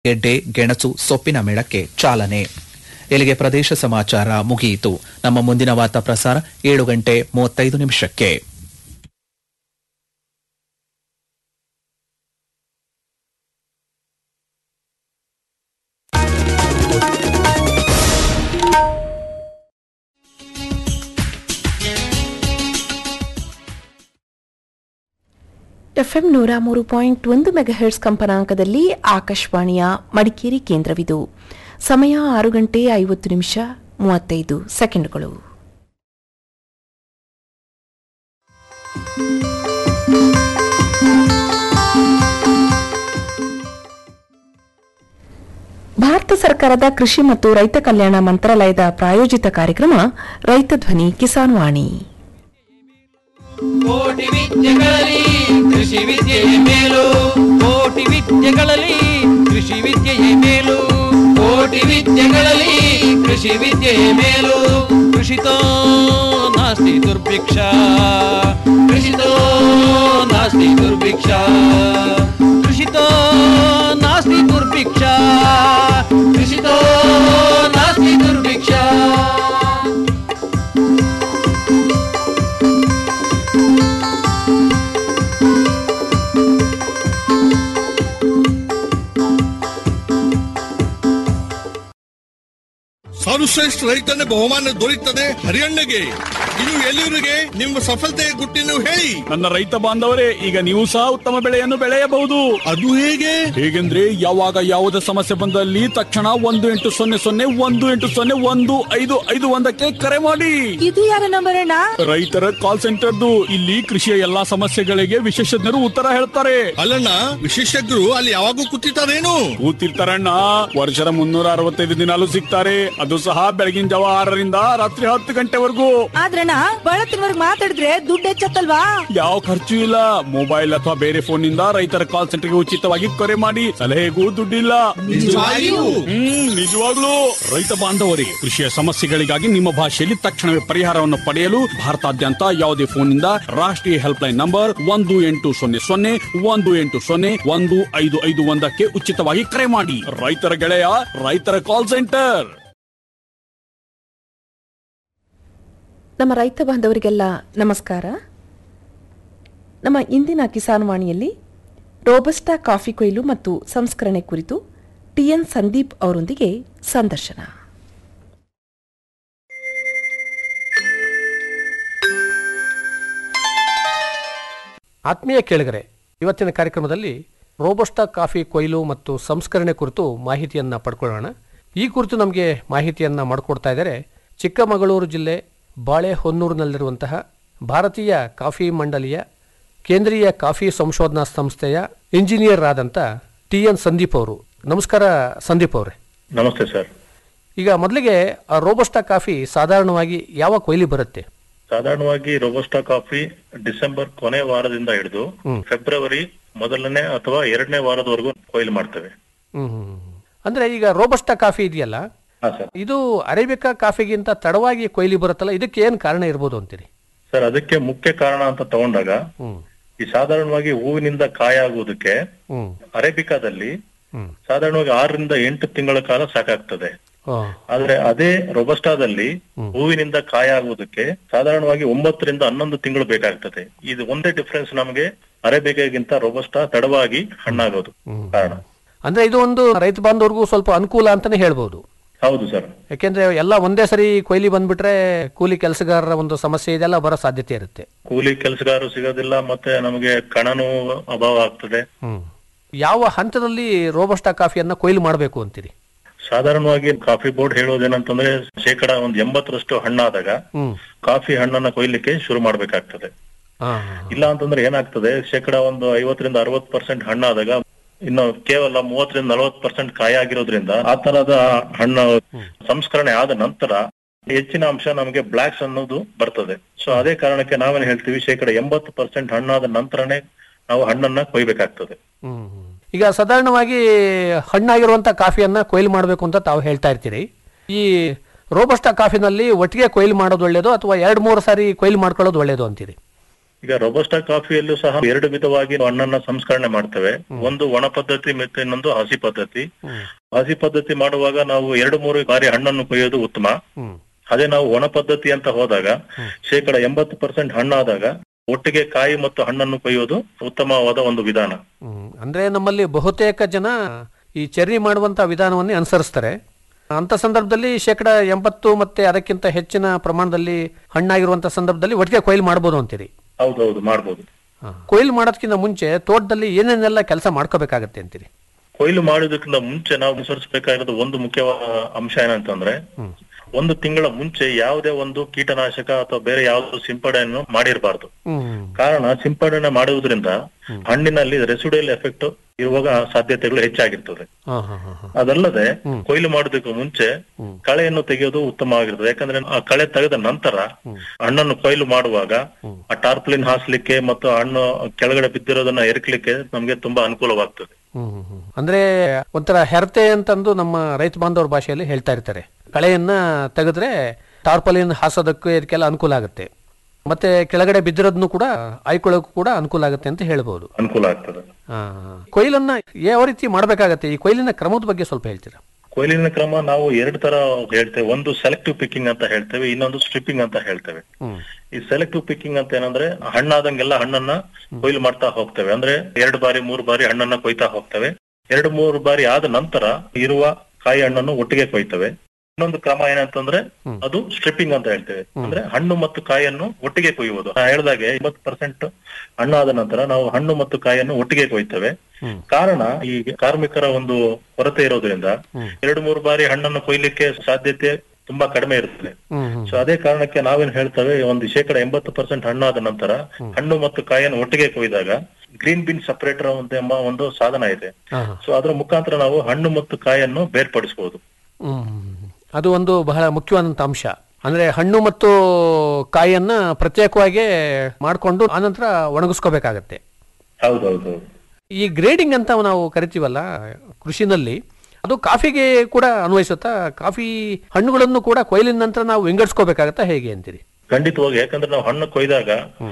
ಗೆಡ್ಡೆ ಗೆಣಸು ಸೊಪ್ಪಿನ ಮೇಳಕ್ಕೆ ಚಾಲನೆ ಇಲ್ಲಿಗೆ ಪ್ರದೇಶ ಸಮಾಚಾರ ಮುಗಿಯಿತು ನಮ್ಮ ಮುಂದಿನ ವಾರ್ತಾ ಪ್ರಸಾರ ಏಳು ಗಂಟೆ ಮೂವತ್ತೈದು ನಿಮಿಷಕ್ಕೆ ಎಫ್ಎಂ ನೂರ ಮೂರು ಪಾಯಿಂಟ್ ಒಂದು ಮೆಗಾಹೆರ್ಟ್ಸ್ ಕಂಪನಾಂಕದಲ್ಲಿ ಆಕಾಶವಾಣಿಯ ಮಡಿಕೇರಿ ಕೇಂದ್ರವಿದು ಸಮಯ ಆರು ಗಂಟೆ ಐವತ್ತು ನಿಮಿಷ ಮೂವತ್ತೈದು ಸೆಕೆಂಡ್ಗಳು ಭಾರತ ಸರ್ಕಾರದ ಕೃಷಿ ಮತ್ತು ರೈತ ಕಲ್ಯಾಣ ಮಂತ್ರಾಲಯದ ಪ್ರಾಯೋಜಿತ ಕಾರ್ಯಕ್ರಮ ರೈತ ಧ್ವನಿ ಕಿಸಾನ್ ವಾಣಿ ಕೋಟಿ ವಿದ್ಯೆಗಳಲ್ಲಿ ಕೃಷಿ ವಿದ್ಯೆಯೇ ಮೇಲು ಕೋಟಿ ವಿದ್ಯೆಗಳಲ್ಲಿ ಕೃಷಿ ವಿದ್ಯೆಯೇ ಮೇಲು ಕೋಟಿ ವಿದ್ಯೆಗಳಲ್ಲಿ ಕೃಷಿ ವಿದ್ಯೆಯೇ ಮೇಲು ಕೃಷಿತೋ ನಾಸ್ತಿ ದುರ್ಭಿಕ್ಷ ಕೃಷಿತೋ ನಾಸ್ತಿ ದುರ್ಭಿಕ್ಷ ಕೃಷಿತೋ ನಾಸ್ತಿ ದುರ್ಭಿಕ್ಷ ಕೃಷಿತೋ ನಾಸ್ತಿ ದುರ್ಭಿಕ್ಷ ಸರ್ವಶ್ರೇಷ್ಠ ರೈತನ ಬಹುಮಾನ ದೊರೆಯುತ್ತದೆ ಹರಿಯಣ್ಣಗೆ ಇದು ಎಲ್ಲರಿಗೆ ನಿಮ್ಮ ಸಫಲತೆಯ ಗುಟ್ಟಿನ ಹೇಳಿ ನನ್ನ ರೈತ ಬಾಂಧವರೇ ಈಗ ನೀವು ಸಹ ಉತ್ತಮ ಬೆಳೆಯನ್ನು ಬೆಳೆಯಬಹುದು ಅದು ಹೇಗೆ ಹೇಗೆಂದ್ರೆ ಯಾವಾಗ ಯಾವುದೇ ಸಮಸ್ಯೆ ಬಂದಲ್ಲಿ ತಕ್ಷಣ ಒಂದು ಎಂಟು ಸೊನ್ನೆ ಸೊನ್ನೆ ಒಂದು ಎಂಟು ಸೊನ್ನೆ ಒಂದು ಐದು ಐದು ಒಂದಕ್ಕೆ ಕರೆ ಮಾಡಿ ಇದು ಯಾರ ನಂಬರ್ ಅಣ್ಣ ರೈತರ ಕಾಲ್ ಸೆಂಟರ್ದು ಇಲ್ಲಿ ಕೃಷಿಯ ಎಲ್ಲಾ ಸಮಸ್ಯೆಗಳಿಗೆ ವಿಶೇಷಜ್ಞರು ಉತ್ತರ ಹೇಳ್ತಾರೆ ಅಲ್ಲಣ್ಣ ವಿಶೇಷಜ್ಞರು ಅಲ್ಲಿ ಯಾವಾಗೂ ಕೂತಿರ್ತಾರೇನು ಕೂತಿರ್ತಾರಣ್ಣ ವರ್ಷದ ಮುನ್ನೂರ ಅರವತ್ತೈದು ದಿನಾಲು ಸಿಗ್ತಾರೆ ಅದು ಸಹ ಬೆಳಗಿನ ಜಾವ ಆರರಿಂದ ರಾತ್ರಿ ಹತ್ತು ಗಂಟೆವರೆಗೂ ಆದ್ರಣ್ಣ ಬಳತ್ತಿನವರ್ಗ್ ಮಾತಾಡಿದ್ರೆ ದುಡ್ಡು ಹೆಚ್ಚತ್ತಲ್ವಾ ಯಾವ ಖರ್ಚು ಇಲ್ಲ ಮೊಬೈಲ್ ಅಥವಾ ಬೇರೆ ಫೋನ್ ನಿಂದ ರೈತರ ಕಾಲ್ ಸೆಂಟರ್ಗೆ ಉಚಿತವಾಗಿ ಕರೆ ಮಾಡಿ ಸಲಹೆಗೂ ದುಡ್ಡಿಲ್ಲ ನಿಜವಾಗಿಯೂ? ಹ್ಮ್ ನಿಜವಾಗ್ಲೂ ರೈತ ಬಾಂಧವರೇ ಕೃಷಿಯ ಸಮಸ್ಯೆಗಳಿಗಾಗಿ ನಿಮ್ಮ ಭಾಷೆಯಲ್ಲಿ ತಕ್ಷಣವೇ ಪರಿಹಾರವನ್ನು ಪಡೆಯಲು ಭಾರತಾದ್ಯಂತ ಯಾವುದೇ ಫೋನ್ನಿಂದ ರಾಷ್ಟ್ರೀಯ ಹೆಲ್ಪ್ ಲೈನ್ ನಂಬರ್ ಒಂದು ಎಂಟು ಸೊನ್ನೆ ಸೊನ್ನೆ ಒಂದು ಎಂಟು ಸೊನ್ನೆ ಒಂದು ಐದು ಐದು ಒಂದಕ್ಕೆ ಉಚಿತವಾಗಿ ಕರೆ ಮಾಡಿ ರೈತರ ಗೆಳೆಯ ರೈತರ ಕಾಲ್ ಸೆಂಟರ್ ನಮ್ಮ ರೈತ ಬಾಂಧವರಿಗೆಲ್ಲ ನಮಸ್ಕಾರ ನಮ್ಮ ಇಂದಿನ ಕಿಸಾನ್ ವಾಣಿಯಲ್ಲಿ ರೋಬಸ್ಟಾ ಕಾಫಿ ಕೊಯ್ಲು ಮತ್ತು ಸಂಸ್ಕರಣೆ ಕುರಿತು ಟಿಎನ್ ಸಂದೀಪ್ ಅವರೊಂದಿಗೆ ಸಂದರ್ಶನ ಆತ್ಮೀಯ ಕೇಳಿಗರೆ ಇವತ್ತಿನ ಕಾರ್ಯಕ್ರಮದಲ್ಲಿ ರೋಬಸ್ಟಾ ಕಾಫಿ ಕೊಯ್ಲು ಮತ್ತು ಸಂಸ್ಕರಣೆ ಕುರಿತು ಮಾಹಿತಿಯನ್ನು ಪಡ್ಕೊಳ್ಳೋಣ ಈ ಕುರಿತು ನಮಗೆ ಮಾಹಿತಿಯನ್ನು ಮಾಡಿಕೊಡ್ತಾ ಇದ್ದಾರೆ ಚಿಕ್ಕಮಗಳೂರು ಜಿಲ್ಲೆ ಬಾಳೆಹೊನ್ನೂರಿನಲ್ಲಿರುವಂತಹ ಭಾರತೀಯ ಕಾಫಿ ಮಂಡಳಿಯ ಕೇಂದ್ರೀಯ ಕಾಫಿ ಸಂಶೋಧನಾ ಸಂಸ್ಥೆಯ ಇಂಜಿನಿಯರ್ ಆದಂಥ ಟಿ ಎನ್ ಸಂದೀಪ್ ಅವರು ನಮಸ್ಕಾರ ಸಂದೀಪ್ ಅವರೇ ನಮಸ್ತೆ ಸರ್ ಈಗ ಮೊದಲಿಗೆ ಆ ರೋಬಸ್ಟಾ ಕಾಫಿ ಸಾಧಾರಣವಾಗಿ ಯಾವ ಕೊಯ್ಲಿ ಬರುತ್ತೆ ಸಾಧಾರಣವಾಗಿ ರೋಬೋಸ್ಟಾ ಕಾಫಿ ಡಿಸೆಂಬರ್ ಕೊನೆ ವಾರದಿಂದ ಹಿಡಿದು ಫೆಬ್ರವರಿ ಮೊದಲನೇ ಅಥವಾ ಎರಡನೇ ವಾರದವರೆಗೂ ಕೊಯ್ಲು ಮಾಡ್ತೇವೆ ಹ್ಮ್ ಹ್ಮ್, ಹ್ಮ್. ಅಂದ್ರೆ ಈಗ ರೋಬಸ್ಟಾ ಕಾಫಿ ಇದೆಯಲ್ಲ ಹಾ ಸರ್ ಇದು ಅರೇಬಿಕಾ ಕಾಫಿಗಿಂತ ತಡವಾಗಿ ಕೊಯ್ಲಿ ಬರುತ್ತಲ್ಲ ಇದಕ್ಕೆ ಏನ್ ಕಾರಣ ಇರ್ಬೋದು ಅಂತೀರಿ ಸರ್ ಅದಕ್ಕೆ ಮುಖ್ಯ ಕಾರಣ ಅಂತ ತಗೊಂಡಾಗ ಹ್ಮ್ ಈ ಸಾಧಾರಣವಾಗಿ ಹೂವಿನಿಂದ ಕಾಯಾಗುವುದಕ್ಕೆ ಹ್ಮ್ ಅರೇಬಿಕಾದಲ್ಲಿ ಹ್ಮ್ ಸಾಧಾರಣವಾಗಿ ಆರರಿಂದ ಎಂಟು ತಿಂಗಳ ಕಾಲ ಸಾಕಾಗ್ತದೆ ಆ, ಆದ್ರೆ ಅದೇ ರೊಬಸ್ಟಾದಲ್ಲಿ ಹೂವಿನಿಂದ ಕಾಯಾಗುವುದಕ್ಕೆ ಸಾಧಾರಣವಾಗಿ ಒಂಬತ್ತರಿಂದ ಹನ್ನೊಂದು ತಿಂಗಳು ಬೇಕಾಗ್ತದೆ ಇದು ಒಂದೇ ಡಿಫರೆನ್ಸ್ ನಮಗೆ ಅರೇಬಿಕಾಗಿಂತ ರೊಬಸ್ಟಾ ತಡವಾಗಿ ಹಣ್ಣಾಗೋದು ಕಾರಣ ಅಂದ್ರೆ ಇದು ಒಂದು ರೈತ ಬಾಂಧವ್ರಿಗೂ ಸ್ವಲ್ಪ ಅನುಕೂಲ ಅಂತಾನೆ ಹೇಳ್ಬೋದು ಹೌದು ಸರ್ ಯಾಕೆಂದ್ರೆ ಎಲ್ಲ ಒಂದೇ ಸರಿ ಕೊಯ್ಲಿ ಬಂದ್ಬಿಟ್ರೆ ಕೂಲಿ ಕೆಲಸಗಾರರ ಒಂದು ಸಮಸ್ಯೆ ಇದೆಲ್ಲ ಬರೋ ಸಾಧ್ಯತೆ ಇರುತ್ತೆ ಕೂಲಿ ಕೆಲಸಗಾರರು ಸಿಗೋದಿಲ್ಲ ಮತ್ತೆ ನಮಗೆ ಕಣನು ಅಭಾವ ಆಗ್ತದೆ ಹ್ಮ್ ಯಾವ ಹಂತದಲ್ಲಿ ರೋಬಸ್ಟಾ ಕಾಫಿಯನ್ನ ಕೊಯ್ಲು ಮಾಡಬೇಕು ಅಂತೀರಿ ಸಾಧಾರಣವಾಗಿ ಕಾಫಿ ಬೋರ್ಡ್ ಹೇಳೋದೇನಂತಂದ್ರೆ ಶೇಕಡ ಒಂದ್ ಎಂಬತ್ತರಷ್ಟು ಹಣ್ಣಾದಾಗ ಹ್ಮ್ ಕಾಫಿ ಹಣ್ಣನ್ನ ಕೊಯ್ಲಿಕ್ಕೆ ಶುರು ಮಾಡ್ಬೇಕಾಗ್ತದೆ ಹಾ ಇಲ್ಲ ಅಂತಂದ್ರೆ ಏನಾಗ್ತದೆ ಶೇಕಡ ಒಂದು ಐವತ್ತರಿಂದ ಅರವತ್ ಪರ್ಸೆಂಟ್ ಹಣ್ಣಾದಾಗ ಇನ್ನು ಕೇವಲ ಮೂವತ್ತರಿಂದ ನಲವತ್ ಪರ್ಸೆಂಟ್ ಕಾಯಿ ಆಗಿರೋದ್ರಿಂದ ಆ ತರದ ಹಣ್ಣು ಸಂಸ್ಕರಣೆ ಆದ ನಂತರ ಹೆಚ್ಚಿನ ಅಂಶ ನಮಗೆ ಬ್ಲಾಕ್ಸ್ ಅನ್ನೋದು ಬರ್ತದೆ ಸೊ ಅದೇ ಕಾರಣಕ್ಕೆ ನಾವೇನ್ ಹೇಳ್ತೀವಿ ಶೇಕಡ ಎಂಬತ್ತು ಪರ್ಸೆಂಟ್ ಹಣ್ಣಾದ ನಂತರನೇ ನಾವು ಹಣ್ಣನ್ನ ಕೊಯ್ಬೇಕಾಗ್ತದೆ ಹ್ಮ್ ಹ್ಮ್. ಈಗ ಸಾಧಾರಣವಾಗಿ ಹಣ್ಣಾಗಿರುವಂತ ಕಾಫಿಯನ್ನ ಕೊಯ್ಲು ಮಾಡಬೇಕು ಅಂತ ತಾವು ಹೇಳ್ತಾ ಇರ್ತೀರಿ ಈ ರೋಬಸ್ಟಾ ಕಾಫಿನಲ್ಲಿ ಒಟ್ಟಿಗೆ ಕೊಯ್ಲು ಮಾಡೋದು ಒಳ್ಳೇದು ಅಥವಾ ಎರಡು ಮೂರು ಸಾರಿ ಕೊಯ್ಲು ಮಾಡ್ಕೊಳ್ಳೋದು ಒಳ್ಳೇದು ಅಂತೀರಿ ಈಗ ರೊಬಸ್ಟಾ ಕಾಫಿಯಲ್ಲೂ ಸಹ ಎರಡು ವಿಧವಾಗಿ ಹಣ್ಣನ್ನ ಸಂಸ್ಕರಣೆ ಮಾಡ್ತೇವೆ ಒಂದು ಒಣ ಪದ್ಧತಿ ಮತ್ತೆ ಇನ್ನೊಂದು ಹಸಿ ಪದ್ಧತಿ ಹಸಿ ಪದ್ಧತಿ ಮಾಡುವಾಗ ನಾವು ಎರಡು ಮೂರು ಬಾರಿ ಹಣ್ಣನ್ನು ಕೊಯ್ಯೋದು ಉತ್ತಮ ಹ್ಮ್ ಅದೇ ನಾವು ಒಣ ಪದ್ಧತಿ ಅಂತ ಹೋದಾಗ ಶೇಕಡ ಎಂಬತ್ತು ಪರ್ಸೆಂಟ್ ಹಣ್ಣಾದಾಗ ಒಟ್ಟಿಗೆ ಕಾಯಿ ಮತ್ತು ಹಣ್ಣನ್ನು ಕೊಯ್ಯೋದು ಉತ್ತಮವಾದ ಒಂದು ವಿಧಾನ ಹ್ಮ್. ಅಂದ್ರೆ ನಮ್ಮಲ್ಲಿ ಬಹುತೇಕ ಜನ ಈ ಚೆರ್ರಿ ಮಾಡುವಂತ ವಿಧಾನವನ್ನೇ ಅನುಸರಿಸ್ತಾರೆ ಅಂತ ಸಂದರ್ಭದಲ್ಲಿ ಶೇಕಡ ಎಂಬತ್ತು ಮತ್ತೆ ಅದಕ್ಕಿಂತ ಹೆಚ್ಚಿನ ಪ್ರಮಾಣದಲ್ಲಿ ಹಣ್ಣಾಗಿರುವಂತ ಸಂದರ್ಭದಲ್ಲಿ ಒಟ್ಟಿಗೆ ಕೊಯ್ಲು ಮಾಡ್ಬೋದು ಅಂತೀರಿ ಹೌದೌದು ಮಾಡ್ಬೋದು ಕೊಯ್ಲು ಮಾಡೋದಕ್ಕಿಂತ ಮುಂಚೆ ತೋಟದಲ್ಲಿ ಏನೇನೆಲ್ಲ ಕೆಲಸ ಮಾಡ್ಕೋಬೇಕಾಗತ್ತೆ ಅಂತೀರಿ ಕೊಯ್ಲು ಮಾಡೋದಕ್ಕಿಂತ ಮುಂಚೆ ನಾವು ಅನುಸರಿಸಬೇಕಾಗಿರೋದು ಒಂದು ಮುಖ್ಯವಾದ ಅಂಶ ಏನಂತಂದ್ರೆ ಒಂದು ತಿಂಗಳ ಮುಂಚೆ ಯಾವುದೇ ಒಂದು ಕೀಟನಾಶಕ ಅಥವಾ ಬೇರೆ ಯಾವುದೋ ಸಿಂಪಡಣೆಯನ್ನು ಮಾಡಿರಬಾರ್ದು ಹ್ಮ್ ಕಾರಣ ಸಿಂಪಡಣೆ ಮಾಡುವುದರಿಂದ ಹಣ್ಣಿನಲ್ಲಿ ರೆಸಿಡಿಯಲ್ ಎಫೆಕ್ಟ್ ಇರುವಾಗ ಸಾಧ್ಯತೆಗಳು ಹೆಚ್ಚಾಗಿರ್ತದೆ ಹಾ ಹಾ ಹಾ ಹಾ ಅದಲ್ಲದೆ ಕೊಯ್ಲು ಮಾಡೋದಕ್ಕೂ ಮುಂಚೆ ಕಳೆಯನ್ನು ತೆಗೆಯೋದು ಉತ್ತಮವಾಗಿರ್ತದೆ ಯಾಕಂದ್ರೆ ಆ ಕಳೆ ತೆಗೆದ ನಂತರ ಹಣ್ಣನ್ನು ಕೊಯ್ಲು ಮಾಡುವಾಗ ಆ ಟಾರ್ಪಲಿನ್ ಹಾಸ್ಲಿಕ್ಕೆ ಮತ್ತು ಹಣ್ಣು ಕೆಳಗಡೆ ಬಿದ್ದಿರೋದನ್ನ ಎರಕ್ಲಿಕ್ಕೆ ನಮ್ಗೆ ತುಂಬಾ ಅನುಕೂಲವಾಗ್ತದೆ ಹ್ಮ್ ಹ್ಮ್ ಹ್ಮ್. ಅಂದ್ರೆ ಒಂಥರ ಹೆರತೆ ಅಂತಂದು ನಮ್ಮ ರೈತ ಬಾಂಧವರ ಭಾಷೆಯಲ್ಲಿ ಹೇಳ್ತಾ ಇರ್ತಾರೆ ಕಳೆಯನ್ನ ತೆಗೆದ್ರೆ ಟಾರ್ಪಲಿನ್ ಹಾಸೋದಕ್ಕೆ ಇದಕ್ಕೆಲ್ಲ ಅನುಕೂಲ ಆಗುತ್ತೆ ಮತ್ತೆ ಕೆಳಗಡೆ ಬಿದ್ದಿರೋದನ್ನು ಕೂಡ ಆಯ್ಕೊಳ್ಳೋಕ್ಕೂ ಕೂಡ ಅನುಕೂಲ ಆಗುತ್ತೆ ಅಂತ ಹೇಳ್ಬೋದು ಅನುಕೂಲ ಆಗ್ತದೆ ಆ, ಕೊಯ್ಲನ್ನ ಯಾವ ರೀತಿ ಮಾಡ್ಬೇಕಾಗತ್ತೆ ಈ ಕೊಯ್ಲಿನ ಕ್ರಮದ ಬಗ್ಗೆ ಸ್ವಲ್ಪ ಹೇಳ್ತೀರಾ ಕೊಯ್ಲಿನ ಕ್ರಮ ನಾವು ಎರಡು ತರ ಹೇಳ್ತೇವೆ ಒಂದು ಸೆಲೆಕ್ಟಿವ್ ಪಿಕ್ಕಿಂಗ್ ಅಂತ ಹೇಳ್ತೇವೆ ಇನ್ನೊಂದು ಸ್ಟ್ರಿಪ್ಪಿಂಗ್ ಅಂತ ಹೇಳ್ತೇವೆ ಹ್ಮ್ ಈ ಸೆಲೆಕ್ಟಿವ್ ಪಿಕ್ಕಿಂಗ್ ಅಂತ ಏನಂದ್ರೆ ಹಣ್ಣಾದಂಗೆಲ್ಲ ಹಣ್ಣನ್ನ ಕೊಯ್ಲು ಮಾಡ್ತಾ ಹೋಗ್ತೇವೆ ಅಂದ್ರೆ ಎರಡು ಬಾರಿ ಮೂರು ಬಾರಿ ಹಣ್ಣನ್ನ ಕೊಯ್ತಾ ಹೋಗ್ತೇವೆ ಎರಡು ಮೂರು ಬಾರಿ ಆದ ನಂತರ ಇರುವ ಕಾಯಿ ಹಣ್ಣನ್ನು ಒಟ್ಟಿಗೆ ಕೊಯ್ತೇವೆ ಇನ್ನೊಂದು ಕ್ರಮ ಏನಂತಂದ್ರೆ ಅದು ಸ್ಟ್ರಿಪ್ಪಿಂಗ್ ಅಂತ ಹೇಳ್ತೇವೆ ಅಂದ್ರೆ ಹಣ್ಣು ಮತ್ತು ಕಾಯನ್ನು ಒಟ್ಟಿಗೆ ಕೊಯ್ಯುವುದು ನಾ ಹೇಳ್ದಾಗೆ ಎಂಬತ್ತು ಪರ್ಸೆಂಟ್ ಹಣ್ಣಾದ ನಂತರ ನಾವು ಹಣ್ಣು ಮತ್ತು ಕಾಯನ್ನು ಒಟ್ಟಿಗೆ ಕೊಯ್ತೇವೆ ಕಾರಣ ಈ ಕಾರ್ಮಿಕರ ಒಂದು ಕೊರತೆ ಇರೋದ್ರಿಂದ ಎರಡು ಮೂರು ಬಾರಿ ಹಣ್ಣನ್ನು ಕೊಯ್ಲಿಕ್ಕೆ ಸಾಧ್ಯತೆ ತುಂಬಾ ಕಡಿಮೆ ಇರ್ತದೆ ಹ್ಮ್ ಹ್ಮ್ ಸೊ ಅದೇ ಕಾರಣಕ್ಕೆ ನಾವೇನ್ ಹೇಳ್ತೇವೆ ಒಂದು ಶೇಕಡ ಎಂಬತ್ತು ಪರ್ಸೆಂಟ್ ಹಣ್ಣಾದ ನಂತರ ಹಣ್ಣು ಮತ್ತು ಕಾಯನ್ನು ಒಟ್ಟಿಗೆ ಕೊಯ್ದಾಗ ಗ್ರೀನ್ ಬಿನ್ ಸಪರೇಟರ್ ಅಂತ ಎಂಬ ಒಂದು ಸಾಧನ ಇದೆ ಹಾ ಹಾ ಸೊ ಅದ್ರ ಮುಖಾಂತರ ನಾವು ಹಣ್ಣು ಮತ್ತು ಕಾಯನ್ನು ಬೇರ್ಪಡಿಸಬಹುದು ಹ್ಮ್ ಹ್ಮ್. ಅದು ಒಂದು ಬಹಳ ಮುಖ್ಯವಾದಂತ ಅಂಶ ಅಂದ್ರೆ ಹಣ್ಣು ಮತ್ತು ಕಾಯಿಯನ್ನ ಪ್ರತ್ಯೇಕವಾಗಿ ಮಾಡಿಕೊಂಡು ಆನಂತರ ಒಣಗಿಸ್ಕೋಬೇಕಾಗತ್ತೆ ಹೌದೌದು ಈ ಗ್ರೇಡಿಂಗ್ ಅಂತ ನಾವು ಕರಿತೀವಲ್ಲ ಕೃಷಿನಲ್ಲಿ ಅದು ಕಾಫಿಗೆ ಕೂಡ ಅನ್ವಯಿಸುತ್ತಾ ಕಾಫಿ ಹಣ್ಣುಗಳನ್ನು ಕೂಡ ಕೊಯ್ಲಿನ ನಂತರ ನಾವು ವಿಂಗಡಿಸ್ಕೋಬೇಕಾಗತ್ತಾ ಹೇಗೆ ಅಂತೀರಿ ಖಂಡಿತವಾಗಿ ಯಾಕಂದ್ರೆ ನಾವು ಹಣ್ಣು ಕೊಯ್ದಾಗ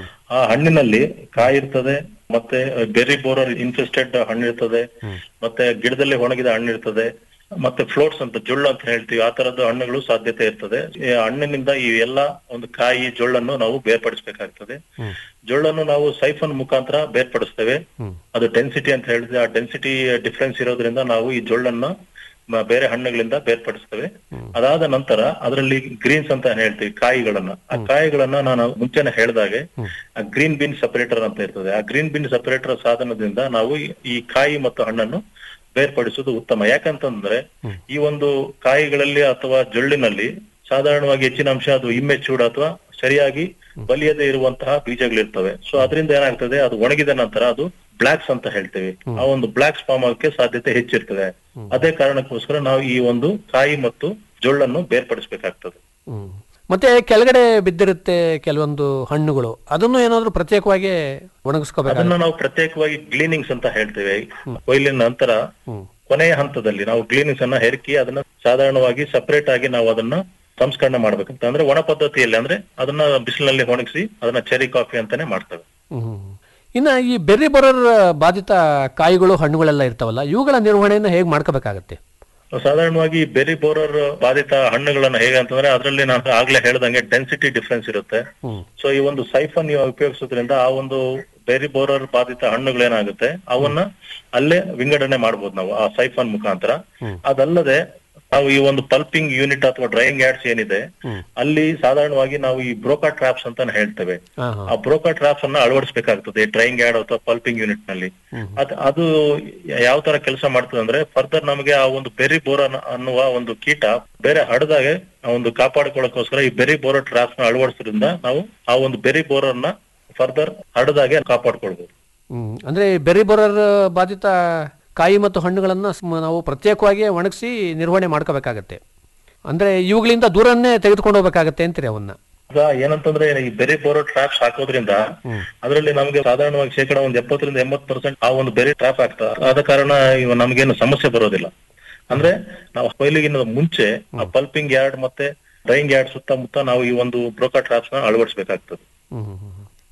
ಆ ಹಣ್ಣಿನಲ್ಲಿ ಕಾಯಿ ಇರ್ತದೆ ಮತ್ತೆ ಬೆರ್ರಿ ಬೋರರ್ ಇನ್ಫೆಸ್ಟೆಡ್ ಹಣ್ಣು ಇರ್ತದೆ ಮತ್ತೆ ಗಿಡದಲ್ಲಿ ಒಣಗಿದ ಹಣ್ಣು ಇರ್ತದೆ ಮತ್ತೆ ಫ್ಲೋಟ್ಸ್ ಅಂತ ಜೊಳ್ಳು ಅಂತ ಹೇಳ್ತೀವಿ ಆ ತರದ ಹಣ್ಣುಗಳು ಸಾಧ್ಯತೆ ಇರ್ತದೆ ಈ ಹಣ್ಣಿನಿಂದ ಈ ಎಲ್ಲ ಒಂದು ಕಾಯಿ ಜೊಳ್ಳನ್ನು ನಾವು ಬೇರ್ಪಡಿಸಬೇಕಾಗ್ತದೆ ಜೊಳ್ಳನ್ನು ನಾವು ಸೈಫನ್ ಮುಖಾಂತರ ಬೇರ್ಪಡಿಸ್ತೇವೆ ಅದು ಡೆನ್ಸಿಟಿ ಅಂತ ಹೇಳಿದ್ರೆ ಆ ಡೆನ್ಸಿಟಿ ಡಿಫ್ರೆನ್ಸ್ ಇರೋದ್ರಿಂದ ನಾವು ಈ ಜೊಳ್ಳನ್ನ ಮ- ಬೇರೆ ಹಣ್ಣುಗಳಿಂದ ಬೇರ್ಪಡಿಸ್ತೇವೆ ಅದಾದ ನಂತರ ಅದರಲ್ಲಿ ಗ್ರೀನ್ಸ್ ಅಂತ ಹೇಳ್ತೀವಿ ಕಾಯಿಗಳನ್ನ ಆ ಕಾಯಿಗಳನ್ನ ನಾನು ಮುಂಚೆನೆ ಹೇಳ್ದಾಗೆ ಆ ಗ್ರೀನ್ ಬಿನ್ ಸಪರೇಟರ್ ಅಂತ ಇರ್ತದೆ ಆ ಗ್ರೀನ್ ಬಿನ್ ಸಪರೇಟರ್ ಸಾಧನದಿಂದ ನಾವು ಈ- ಈ ಕಾಯಿ ಮತ್ತು ಹಣ್ಣನ್ನು ಬೇರ್ಪಡಿಸುವುದು ಉತ್ತಮ ಯಾಕಂತಂದ್ರೆ ಈ ಒಂದು ಕಾಯಿಗಳಲ್ಲಿ ಅಥವಾ ಜೊಳ್ಳಿನಲ್ಲಿ ಸಾಧಾರಣವಾಗಿ ಹೆಚ್ಚಿನ ಅಂಶ ಅದು ಇಮ್ಮೆಚೂರ್ಡ್ ಅಥವಾ ಸರಿಯಾಗಿ ಬಲಿಯದೆ ಇರುವಂತಹ ಬೀಜಗಳಿರ್ತವೆ ಸೊ ಅದರಿಂದ ಏನಾಗ್ತದೆ ಅದು ಒಣಗಿದ ನಂತರ ಅದು ಬ್ಲಾಕ್ಸ್ ಅಂತ ಹೇಳ್ತೇವೆ ಆ ಒಂದು ಬ್ಲಾಕ್ಸ್ ಫಾರ್ಮ್ ಆಗಕ್ಕೆ ಸಾಧ್ಯತೆ ಹೆಚ್ಚಿರ್ತದೆ ಅದೇ ಕಾರಣಕ್ಕೋಸ್ಕರ ನಾವು ಈ ಒಂದು ಕಾಯಿ ಮತ್ತು ಜೊಳ್ಳನ್ನು ಬೇರ್ಪಡಿಸಬೇಕಾಗ್ತದೆ ಹ್ಮ್. ಮತ್ತೆ ಕೆಳಗಡೆ ಬಿದ್ದಿರುತ್ತೆ ಕೆಲವೊಂದು ಹಣ್ಣುಗಳು ಅದನ್ನು ಏನಾದ್ರೂ ಪ್ರತ್ಯೇಕವಾಗಿ ಒಣಗಿಸ್ಕೋಬೇಕು ಅದನ್ನ ನಾವು ಪ್ರತ್ಯೇಕವಾಗಿ ಗ್ಲೀನಿಂಗ್ಸ್ ಅಂತ ಹೇಳ್ತೇವೆ ಕೊಯ್ಲಿನ ನಂತರ ಕೊನೆಯ ಹಂತದಲ್ಲಿ ನಾವು ಗ್ಲೀನಿಂಗ್ಸ್ ಅನ್ನ ಹೆರ್ಕಿ ಅದನ್ನ ಸಾಧಾರಣವಾಗಿ ಸಪರೇಟ್ ಆಗಿ ನಾವು ಅದನ್ನ ಸಂಸ್ಕರಣೆ ಮಾಡ್ಬೇಕಂತ ಅಂದ್ರೆ ಒಣ ಪದ್ಧತಿಯಲ್ಲಿ ಅಂದ್ರೆ ಅದನ್ನ ಬಿಸಿಲಿನಲ್ಲಿ ಒಣಗಿಸಿ ಅದನ್ನ ಚೆರಿ ಕಾಫಿ ಅಂತಾನೆ ಮಾಡ್ತೇವೆ ಹ್ಮ್. ಇನ್ನ ಈ ಬೆರ್ರಿ ಬರರ್ ಬಾಧಿತ ಕಾಯಿಗಳು ಹಣ್ಣುಗಳೆಲ್ಲ ಇರ್ತಾವಲ್ಲ ಇವುಗಳ ನಿರ್ವಹಣೆಯನ್ನು ಹೇಗೆ ಮಾಡ್ಕೋಬೇಕಾಗತ್ತೆ ಸಾಧಾರಣವಾಗಿ ಬೆರಿ ಬೋರರ್ ಬಾಧಿತ ಹಣ್ಣುಗಳನ್ನ ಹೇಗೆ ಅಂತಂದ್ರೆ ಅದರಲ್ಲಿ ನಾನು ಆಗ್ಲೇ ಹೇಳ್ದಂಗೆ ಡೆನ್ಸಿಟಿ ಡಿಫ್ರೆನ್ಸ್ ಇರುತ್ತೆ ಸೊ ಈ ಒಂದು ಸೈಫನ್ ನೀವು ಉಪಯೋಗಿಸೋದ್ರಿಂದ ಆ ಒಂದು ಬೆರಿ ಬೋರರ್ ಬಾಧಿತ ಹಣ್ಣುಗಳೇನಾಗುತ್ತೆ ಅವನ್ನ ಅಲ್ಲೇ ವಿಂಗಡಣೆ ಮಾಡ್ಬೋದು ನಾವು ಆ ಸೈಫನ್ ಮುಖಾಂತರ ಅದಲ್ಲದೆ ನಾವು ಈ ಒಂದು ಪಲ್ಪಿಂಗ್ ಯೂನಿಟ್ ಅಥವಾ ಡ್ರೈಯಿಂಗ್ ಯಾರ್ಡ್ಸ್ ಏನಿದೆ ಅಲ್ಲಿ ಸಾಧಾರಣವಾಗಿ ನಾವು ಈ ಬ್ರೋಕಾ ಟ್ರಾಪ್ಸ್ ಅಂತಾನೆ ಹೇಳ್ತೇವೆ ಹಾ, ಹಾ. ಆ ಬ್ರೋಕಾ ಟ್ರಾಪ್ಸ್ ಅನ್ನ ಅಳವಡಿಸಬೇಕಾಗ್ತದೆ ಡ್ರೈಯಿಂಗ್ ಯಾರ್ಡ್ ಅಥವಾ ಪಲ್ಪಿಂಗ್ ಯೂನಿಟ್ ನಲ್ಲಿ ಅದ್ ಅದು ಯಾವ ತರ ಕೆಲಸ ಮಾಡ್ತದೆ ಅಂದ್ರೆ ಫರ್ದರ್ ನಮಗೆ ಆ ಒಂದು ಬೆರಿ ಬೋರ ಅನ್ನುವ ಒಂದು ಕೀಟ ಬೇರೆ ಹಡದಾಗೆ ಆ ಒಂದು ಕಾಪಾಡಿಕೊಳ್ಳೋಕೋಸ್ಕರ ಈ ಬೆರಿ ಬೋರ ಟ್ರಾಪ್ಸ್ ನ ಅಳವಡಿಸೋದ್ರಿಂದ ನಾವು ಆ ಒಂದು ಬೆರಿ ಬೋರನ್ನ ಫರ್ದರ್ ಹಡದಾಗೆ ಕಾಪಾಡ್ಕೊಳ್ಬಹುದು ಹ್ಮ್. ಅಂದ್ರೆ ಈ ಬೆರ್ರಿ ಬರರ್ ಬಾಧಿತ ಕಾಯಿ ಮತ್ತು ಹಣ್ಣುಗಳನ್ನ ಸ್ಮ- ನಾವು ಪ್ರತ್ಯೇಕವಾಗಿ ಒಣಗಿಸಿ ನಿರ್ವಹಣೆ ಮಾಡ್ಕೋಬೇಕಾಗತ್ತೆ ಅಂದ್ರೆ ಇವುಗಳಿಂದ ದೂರನ್ನೇ ತೆಗೆದುಕೊಂಡು ಹೋಗ್ಬೇಕಾಗತ್ತೆ ಅಂತೀರಿ ಅವನ್ನ ಈಗ ಏನಂತಂದ್ರೆ ಈ ಬೆರಿ ಬೋರೋ ಟ್ರಾಪ್ಸ್ ಹಾಕೋದ್ರಿಂದ ಅದರಲ್ಲಿ ನಮಗೆ ಸಾಧಾರಣವಾಗಿ ಶೇಕಡ ಒಂದ್ ಎಪ್ಪತ್ತರಿಂದ ಎಂಬತ್ ಪರ್ಸೆಂಟ್ ಆ ಒಂದು ಬೆರಿ ಟ್ರಾಪ್ ಆಗ್ತದೆ ಆದ ಕಾರಣ ಇವ ನಮ್ಗೇನು ಸಮಸ್ಯೆ ಬರೋದಿಲ್ಲ ಅಂದ್ರೆ ನಾವು ಕೊಯ್ಲಿಗಿನ ಮುಂಚೆ ಆ ಪಲ್ಪಿಂಗ್ ಯಾರ್ಡ್ ಮತ್ತೆ ಡ್ರೈಯಿಂಗ್ ಯಾರ್ಡ್ ಸುತ್ತಮುತ್ತ ನಾವು ಈ ಒಂದು ಬ್ರೋಕಾ ಟ್ರಾಪ್ಸ್ ನ ಅಳವಡಿಸಬೇಕಾಗ್ತದೆ